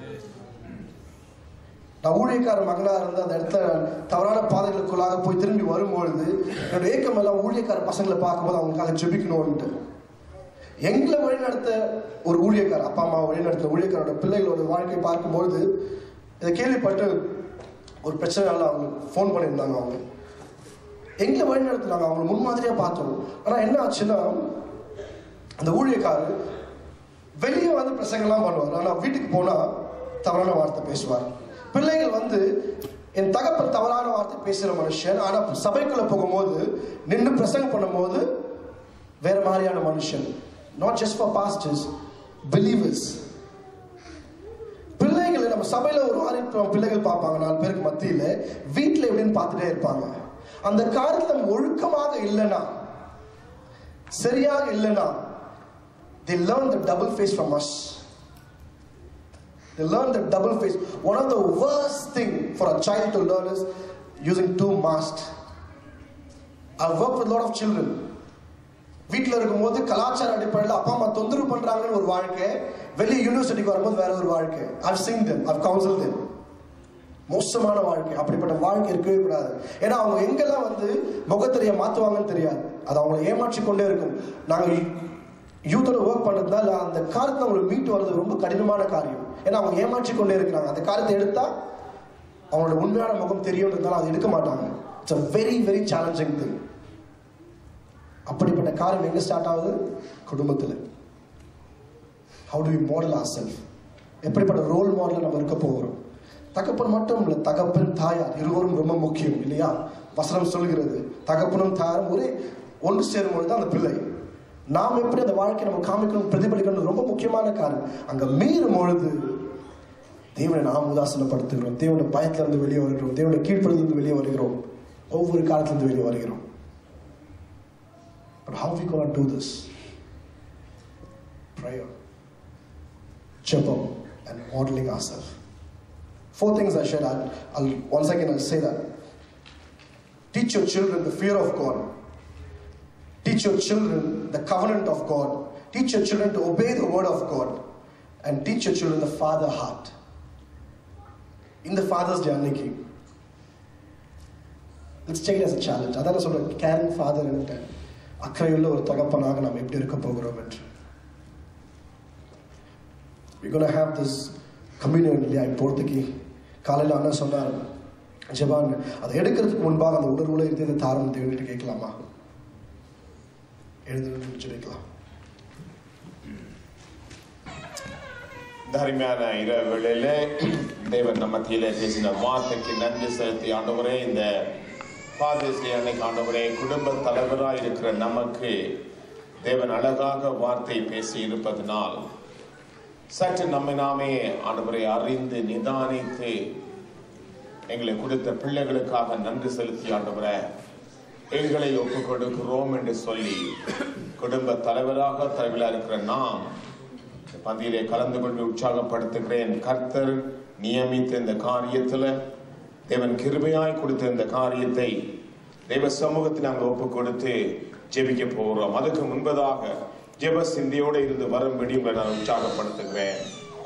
நான் ஊழியக்கார மகனா இருந்து அந்த இடத்துல தவறான பாதைகளுக்குள்ளாக போய் திரும்பி வரும்பொழுது என்னோட ஏக்கம் எல்லாம் ஊழியக்கார பசங்களை பார்க்கும்போது அவங்களுக்காக ஜெபிக்கணும்ட்டு எங்களை வழிநடத்த ஒரு ஊழியக்கார் அப்பா அம்மா வழிநடத்த ஊழியக்காரோட பிள்ளைகளோட வாழ்க்கை பார்க்கும்பொழுது இதை கேள்விப்பட்டு ஒரு பிரச்சனையால அவங்க ஃபோன் பண்ணியிருந்தாங்க அவங்க எங்களை வழி நடத்துனாங்க அவங்களை முன்மாதிரியா பார்த்தோம் ஆனா என்ன ஆச்சுன்னா அந்த ஊழியக்காரர் வெளியே வந்து பிரசங்கம்லாம் பண்ணுவார் ஆனா வீட்டுக்கு போனா தவறான வார்த்தை பேசுவார் பிள்ளைகள் வந்து என் தகப்பன் தவறான வார்த்தை பேசுற மனுஷன் ஆனா சபைக்குள்ள போகும்போது நின்று பிரசங்கம் பண்ணும்போது வேற மாதிரியான மனுஷன் not just for pastors believers பிள்ளைகளை நம்ம சபையில ஒரு மாதிரி நம்ம பிள்ளைகள் பார்ப்பாங்க நாலு பேருக்கு மத்தியில வீட்டுல எப்படின்னு பார்த்துட்டே இருப்பாங்க அந்த காரியத்துல நம்ம ஒழுக்கமாக இல்லைன்னா சரியாக இல்லைன்னா they learn the double face from us they learn the double face one of the worst thing for a child to learn is using two masks i've worked with a lot of children வீட்டில் இருக்கும்போது கலாச்சார அடிப்படையில் அப்பா அம்மா தொந்தரவு பண்றாங்கன்னு ஒரு வாழ்க்கை வெளியே யூனிவர்சிட்டிக்கு வரும்போது வேற ஒரு வாழ்க்கை I've seen them I've counseled them மோசமான வாழ்க்கை அப்படிப்பட்ட வாழ்க்கை இருக்கவே கூடாது ஏன்னா அவங்க எங்கெல்லாம் வந்து முகத்தெரிய மாத்துவாங்கன்னு தெரியாது அது அவங்களை ஏமாற்றி கொண்டே இருக்கும் நாங்க யூத்தோட ஒர்க் பண்ணதுனால அந்த காரியத்தை அவங்களுக்கு மீட்டு வர்றது ரொம்ப கடினமான காரியம் ஏன்னா அவங்க ஏமாற்றி கொண்டே இருக்கிறாங்க அந்த காரியத்தை எடுத்தா அவங்களோட உண்மையான முகம் தெரியும்ன்றதுனால அதை எடுக்க மாட்டாங்க it's uh very very challenging thing அப்படிப்பட்ட காரியம் எங்க ஸ்டார்ட் ஆகுது குடும்பத்தில் how to we model our self எப்படிப்பட்ட ரோல் மாடலில் நம்ம இருக்க போகிறோம் தகப்பன் மட்டும் இல்லை தகப்பன் தாயார் இருவரும் ரொம்ப முக்கியம் இல்லையா வசனம் சொல்கிறது தகப்பனும் தாயாரும் ஒரே ஒன்று சேரும் பொழுது தான் அந்த பிள்ளை நாம் எப்படி அந்த வாழ்க்கையை நம்ம காமிக்கணும் பிரதிபலிக்கணும் ரொம்ப முக்கியமான காரியம் அங்க மீறும் பொழுது தேவனை நாம் உதாசனப்படுத்துகிறோம் தேவனுடைய பயத்திலிருந்து வெளியே வருகிறோம் தேவனுடைய கீழ்ப்படுத்திலிருந்து வெளியே வருகிறோம் ஒவ்வொரு காலத்திலிருந்து வெளியே வருகிறோம் But how we gonna do this? Prayer, jabam, and modeling ourselves. Four things I shared. I'll, I'll once again I'll say that. Teach your children the fear of God. Teach your children the covenant of God. Teach your children to obey the word of God. And teach your children the father heart. In the Father's Day அன்னைக்கு Let's take it as a challenge. அதான் நான் சொல்றேன் carrying father என்கிட்ட அக்கறையுள்ள ஒரு தகப்பனாக நாம் எப்படி இருக்க போகிறோம் என்று we're going to have this communion இல்லையா இப்போதைக்கு காலையில் அண்ணன் சொன்னார் ஜபான் அதை எடுக்கிறதுக்கு முன்பாக அந்த உணர்வுல இருந்து இந்த தாரம் தேடிட்டு கேட்கலாமா எழுந்து ஜெபிக்கலாம் இந்த அருமையான இரவு வேளையில தேவன் நம்ம மத்தியிலே பேசின வார்த்தைக்கு நன்றி செலுத்தி ஆண்டவரே இந்த ஃபாதர்ஸ் டே அன்னைக்கு ஆண்டவரே குடும்ப தலைவராய் இருக்கிற நமக்கு தேவன் அழகாக வார்த்தை பேசி இருப்பதனால் சற்று நம்மை நாமே ஆண்டவரை அறிந்து நிதானித்து எங்களை கொடுத்த பிள்ளைகளுக்காக நன்றி செலுத்தி ஆண்டவரே எங்களை ஒப்புக் கொடுக்கிறோம் என்று சொல்லி குடும்ப தலைவராக தலைவராக இருக்கிற நாம் இந்த பந்தியிலே கலந்து கொண்டு உற்சாகப்படுத்துகிறேன் கர்த்தர் நியமித்த இந்த காரியத்துல தேவன் கிருபையாய் கொடுத்த இந்த காரியத்தை தேவ சமூகத்தில் நாங்கள் ஒப்பு கொடுத்து ஜெபிக்க போகிறோம் அதுக்கு முன்பதாக ஜெப சிந்தையோடு இருந்து வரும்படி உங்களை நான் உற்சாகப்படுத்துகிறேன்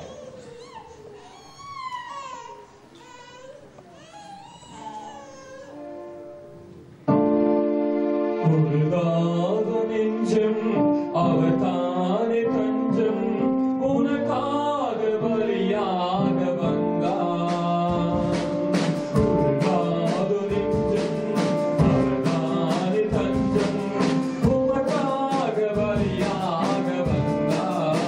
உருகாத நெஞ்சம் அவர் தானே தஞ்சம் உனக்காக பலியாக வந்தார் உருகாத நெஞ்சம் அவர் தானே தஞ்சம் உனக்காக பலியாக வந்தார்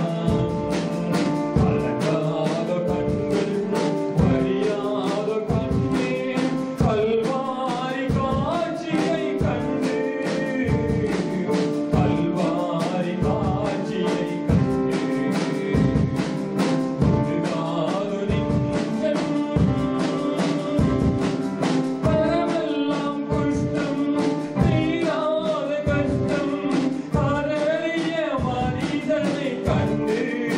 கலங்காத கண்கள் வழியாத கண்ணீர் கல்வாரி காட்சியை கண்டு கல்வாரி காட்சியை கண்டு முதுகாது நெஞ்சம் பரமெல்லாம் குஷ்டம் தீராத கஷ்டம் அறறிய மனிதனை கண்டு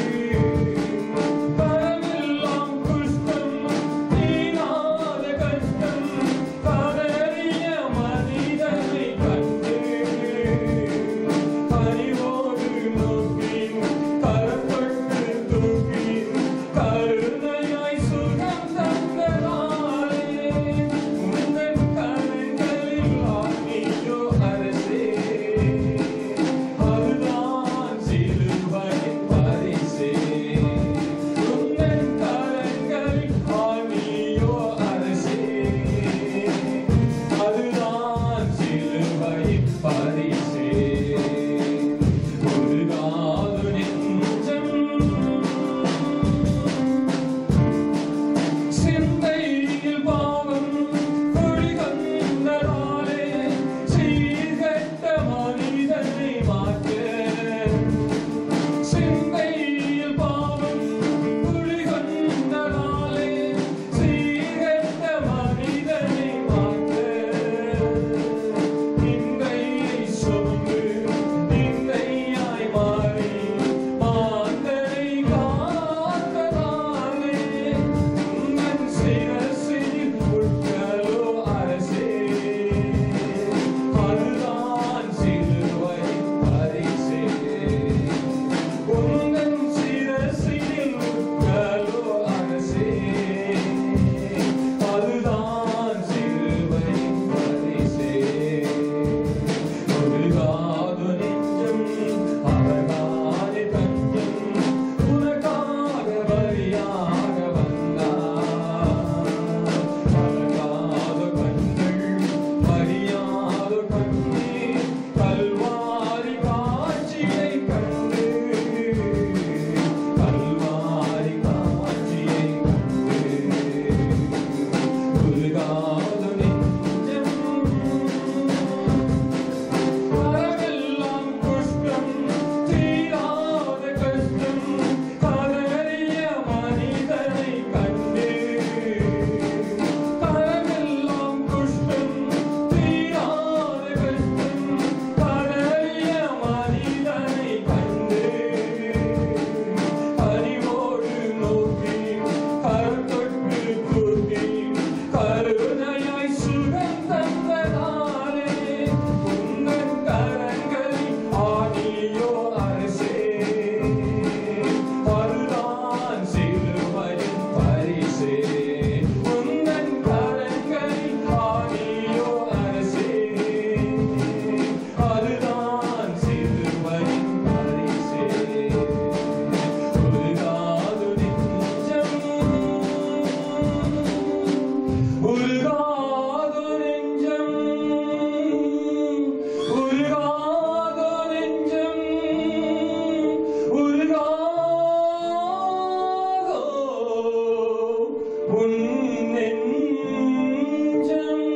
பரமெல்லாம் குஷ்டம் தீராத கஷ்டம் அறறிய மனிதனை கண்டு பரிவோடு நோக்கி கரப்பட்டு தூக்கி கருணையாய் சுகம் தந்ததாலே உங்கள் கரங்களில் ஆகியோ அரசே அதுதான் சிலுவையின் பரிசே உங்கள் கரங்களில் ஆகியோ அரசே அதுதான் சிலுவையின் பரிசே உருகாது நெஞ்சம் சிந்தையில் பாவம் குடிகொண்டதாலே சீர்கெட்ட மனிதனை மாற்ற சிந்தையில் பாவம் குடிகொண்டதாலே சீர்கெட்ட மனிதனை மாற்ற நிந்தையை சுமந்து நிந்தையாய் மாறி மாந்தரை காத்ததாலே உங்கள் சிரசில் உட்களோ அரசே அதுதான் சிலுவையின் பரிசே உங்கள் சிரசில் உட்களோ அரசே அதுதான் சிலுவையின் பரிசே உருகாது நெஞ்சம் அவர்தானே தஞ்சம் உனக்காக பலியாக வந்தார் கலங்காத கண்கள் மறியாத கண்ணீர் கல்வாரி காட்சியை கண்டு கல்வாரி காட்சியை கண்டு உருகாத நெஞ்சம் வரவெல்லாம் குஷ்டம் தீராத கஷ்டம் கதறிய மனிதனை கண்டு வரவெல்லாம் குஷ்டம் தீராத கஷ்டம் கதறிய மனிதனை கண்டு அறிவோடு நோக்கி கருத்தொட்டு தூக்கி கருணையாய் சுகம் தந்ததாலே உங்கள் கரங்களில் ஆடியோ அரசே அதுதான் சிலுவையின் பரிசே உங்கள் கரங்களில் ஆடியோ அரசே அதுதான் சிலுவையின் பரிசே உருகாது நெஞ்சம் உருகாது நெஞ்சம் உருகாது நெஞ்சம் உருகாதோ உன் நெஞ்சம்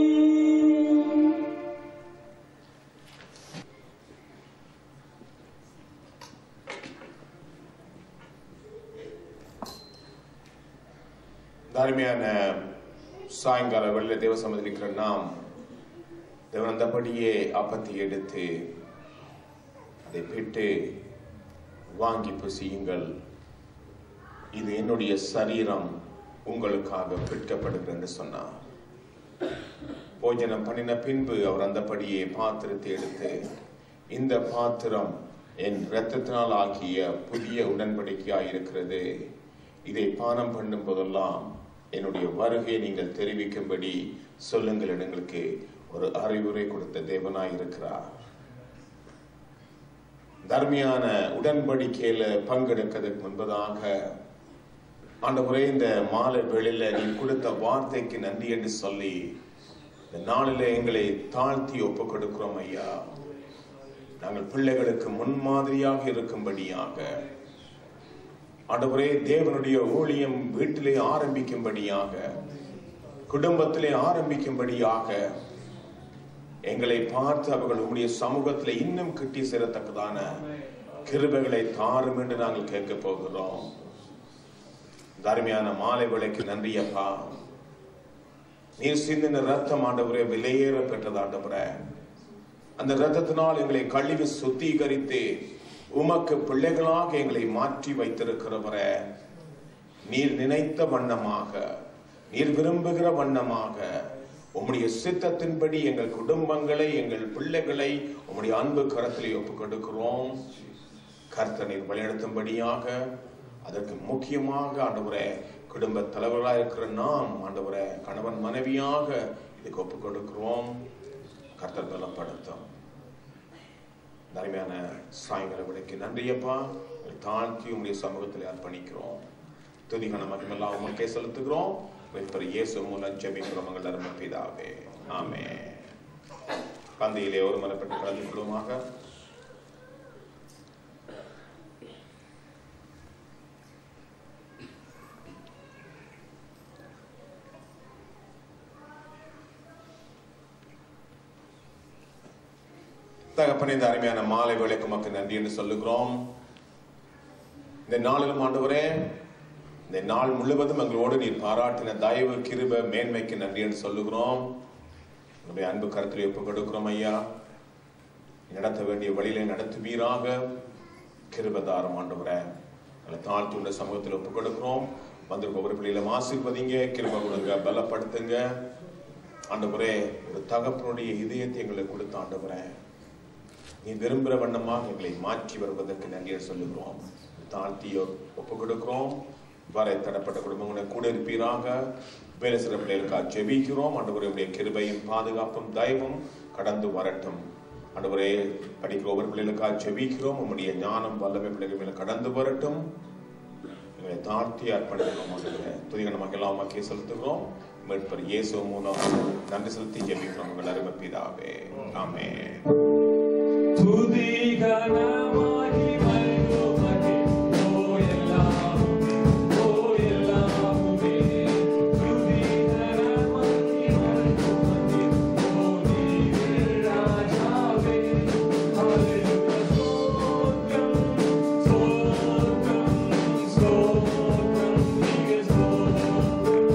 இந்த அருமையான சாயங்கால வெளில தேவ சமதில் இருக்கிற நாம் தேவன் அந்தபடியே அப்பத்தை எடுத்து அதை பெற்று வாங்கி புசியுங்கள் இது என்னுடைய சரீரம் உங்களுக்காக பிற்கப்படுகிறது என்று சொன்னார் போஜனம் பண்ணின பின்பு அவர் அந்தபடியே பாத்திரத்தை எடுத்து இந்த பாத்திரம் என் இரத்தத்தினால் ஆகிய புதிய உடன்படிக்கையாய் இருக்கிறது இதை பானம் பண்ணும் போதெல்லாம் என்னுடைய வருகையை நீங்கள் தெரிவிக்கும்படி சொல்லுங்கள் என்று எங்களுக்கு ஒரு அறிவுரை கொடுத்த தேவனாய் இருக்கிறார் தர்மியான உடன்படிக்கையில பங்கெடுக்கிறதுக்கு முன்பதாக ஆண்டவரே இந்த மாலை வேளையில நீ கொடுத்த வார்த்தைக்கு நன்றி என்று சொல்லி இந்த நாளில எங்களை தாழ்த்தி ஒப்பு கொடுக்கிறோம் ஐயா நாங்கள் பிள்ளைகளுக்கு முன்மாதிரியாக இருக்கும்படியாக ஆண்டவரே தேவனுடைய ஊழியம் வீட்டிலே ஆரம்பிக்கும்படியாக குடும்பத்திலே ஆரம்பிக்கும்படியாக எங்களை பார்த்து அவர்கள் உங்களுடைய சமூகத்தில் இன்னும் கிட்டி சேரத்தக்கதான கிருபைகளை தாரும் என்று நாங்கள் கேட்க போகிறோம் தர்மியான மாலை விலைக்கு நன்றி அப்பா நீர் சிந்தின ரத்தம் ஆண்டவரே விலையேற பெற்றது ஆண்டவரே அந்த ரத்தத்தினால் எங்களை கழுவி சுத்திகரித்து உமக்கு பிள்ளைகளாக எங்களை மாற்றி வைத்திருக்கிறவரே நீர் நினைத்த வண்ணமாக நீர் விரும்புகிற வண்ணமாக உம்முடைய சித்தத்தின்படி எங்கள் குடும்பங்களை எங்கள் பிள்ளைகளை உம்முடைய அன்பு கரத்திலே ஒப்புக் கொடுக்கிறோம் கர்த்தர் நீர் வழிநடத்தும்படியாக அதற்கு முக்கியமாக ஆண்டவரே குடும்ப தலைவர்களாக இருக்கிற நாம் ஆண்டவரே கணவன் மனைவியாக இதுக்கு ஒப்புக் கொடுக்கிறோம் கர்த்தர் பலப்படுத்தும் அருமையான சாயங்கால விலைக்கு நன்றியப்பா தாழ்த்தி உங்களுடைய சமூகத்தில் அர்ப்பணிக்கிறோம் துதிகன மகிமெல்லாம் உங்களுக்கே செலுத்துகிறோம் மீட்பர் இயேசு மூலம் ஜெபிக்கிறோம் எங்கள் அருமை பிதாவே ஆமே பந்தையிலே ஒரு மலைப்பட்டு கலந்து கொள்வோமாக தகப்பனே இந்த அருமையான மாலை வேலைக்கு மக்கள் நன்றி என்று சொல்லுகிறோம் இந்த நாளிலும் ஆண்டவரே இந்த நாள் முழுவதும் எங்களோடு நீர் பாராட்டின தயவு கிருப மேன்மைக்கு நன்றி என்று சொல்லுகிறோம் உங்களுடைய அன்பு கருத்தில் ஒப்புக் கொடுக்கிறோம் ஐயா நடத்த வேண்டிய வழியிலே நடத்துவீராக கிருபதாரம் ஆண்டவரே அதை தாழ்த்தி உள்ள சமூகத்தில் ஒப்புக் கொடுக்கிறோம் வந்திருக்க ஒவ்வொரு பிள்ளையிலும் ஆசீர்வதிங்க கிருப கொடுங்க பலப்படுத்துங்க ஆண்டவரே ஒரு தகப்பனுடைய இதயத்தை எங்களுக்கு கொடுத்த ஆண்டவரே நீ விரும்புகிற வண்ணமாக எங்களை மாற்றி வருவதற்கு நன்றியை சொல்லுகிறோம் தாழ்த்தி ஒப்பு கொடுக்கிறோம் வரை தடப்பட்ட குடும்பங்களை கூட இருப்பீராக வேலை சிற பிள்ளைகளுக்காக ஜெபிக்கிறோம் ஆண்டவருடைய கிருபையும் பாதுகாப்பும் தயவும் கடந்து வரட்டும் ஆண்டவரே படிக்கிற ஒவ்வொரு பிள்ளைகளுக்காக ஜெபிக்கிறோம் உம்முடைய ஞானம் வல்லமை பிள்ளைகள் மேல கடந்து வரட்டும் எங்களை தாழ்த்தி அர்ப்பணிக்கிறோம் ஆண்டவரே துதிக நமக்கு எல்லாம் மக்கே செலுத்துகிறோம் மீட்பர் இயேசு மூலம் நன்றி செலுத்தி ஜெபிக்கிறோம் உங்கள் அருமை பிதாவே ஆமென் துதிகரமாகி மகிழ்வுமகே, ஓ எல்லாமுமே, ஓ எல்லாமுமே. துதிகரமாகி மகிழ்வுமகே, ஓ நீரே ராஜாவே. ஹல்லேலூயா, ஸ்தோத்திரம், ஸ்தோத்திரம், ஸ்தோத்திரம், நீரே ஸ்தோத்திரம்.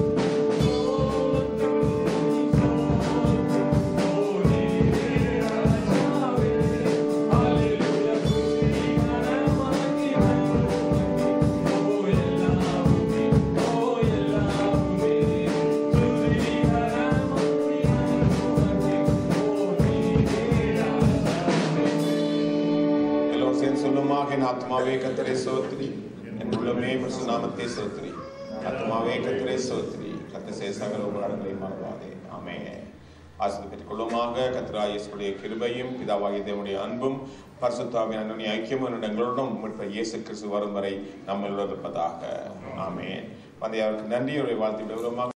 எல்லோரும் சேர்ந்து சொல்லுமாக என் ஆத்மாவே கத்தரை சோத்ரி என் உள்ளமே பிரசு நாமத்தை சோத்ரி ஆத்மாவே கத்தரை சோத்ரி கத்த சே சகல உபகாரங்களை மறவாதே ஆமே ஆசிரியர் பெற்றுக் கொள்ளுமாக கத்திராயசுடைய கிருபையும் பிதாவாகிய தேவனுடைய அன்பும் பரிசுத்தாவின் அன்னுடைய ஐக்கியமும் எங்களுடன் மீட்ப இயேசு கிறிஸ்து வரும் வரை நம்மளோட இருப்பதாக ஆமென் வந்து அவருக்கு நன்றியுடைய வாழ்த்து விவரமாக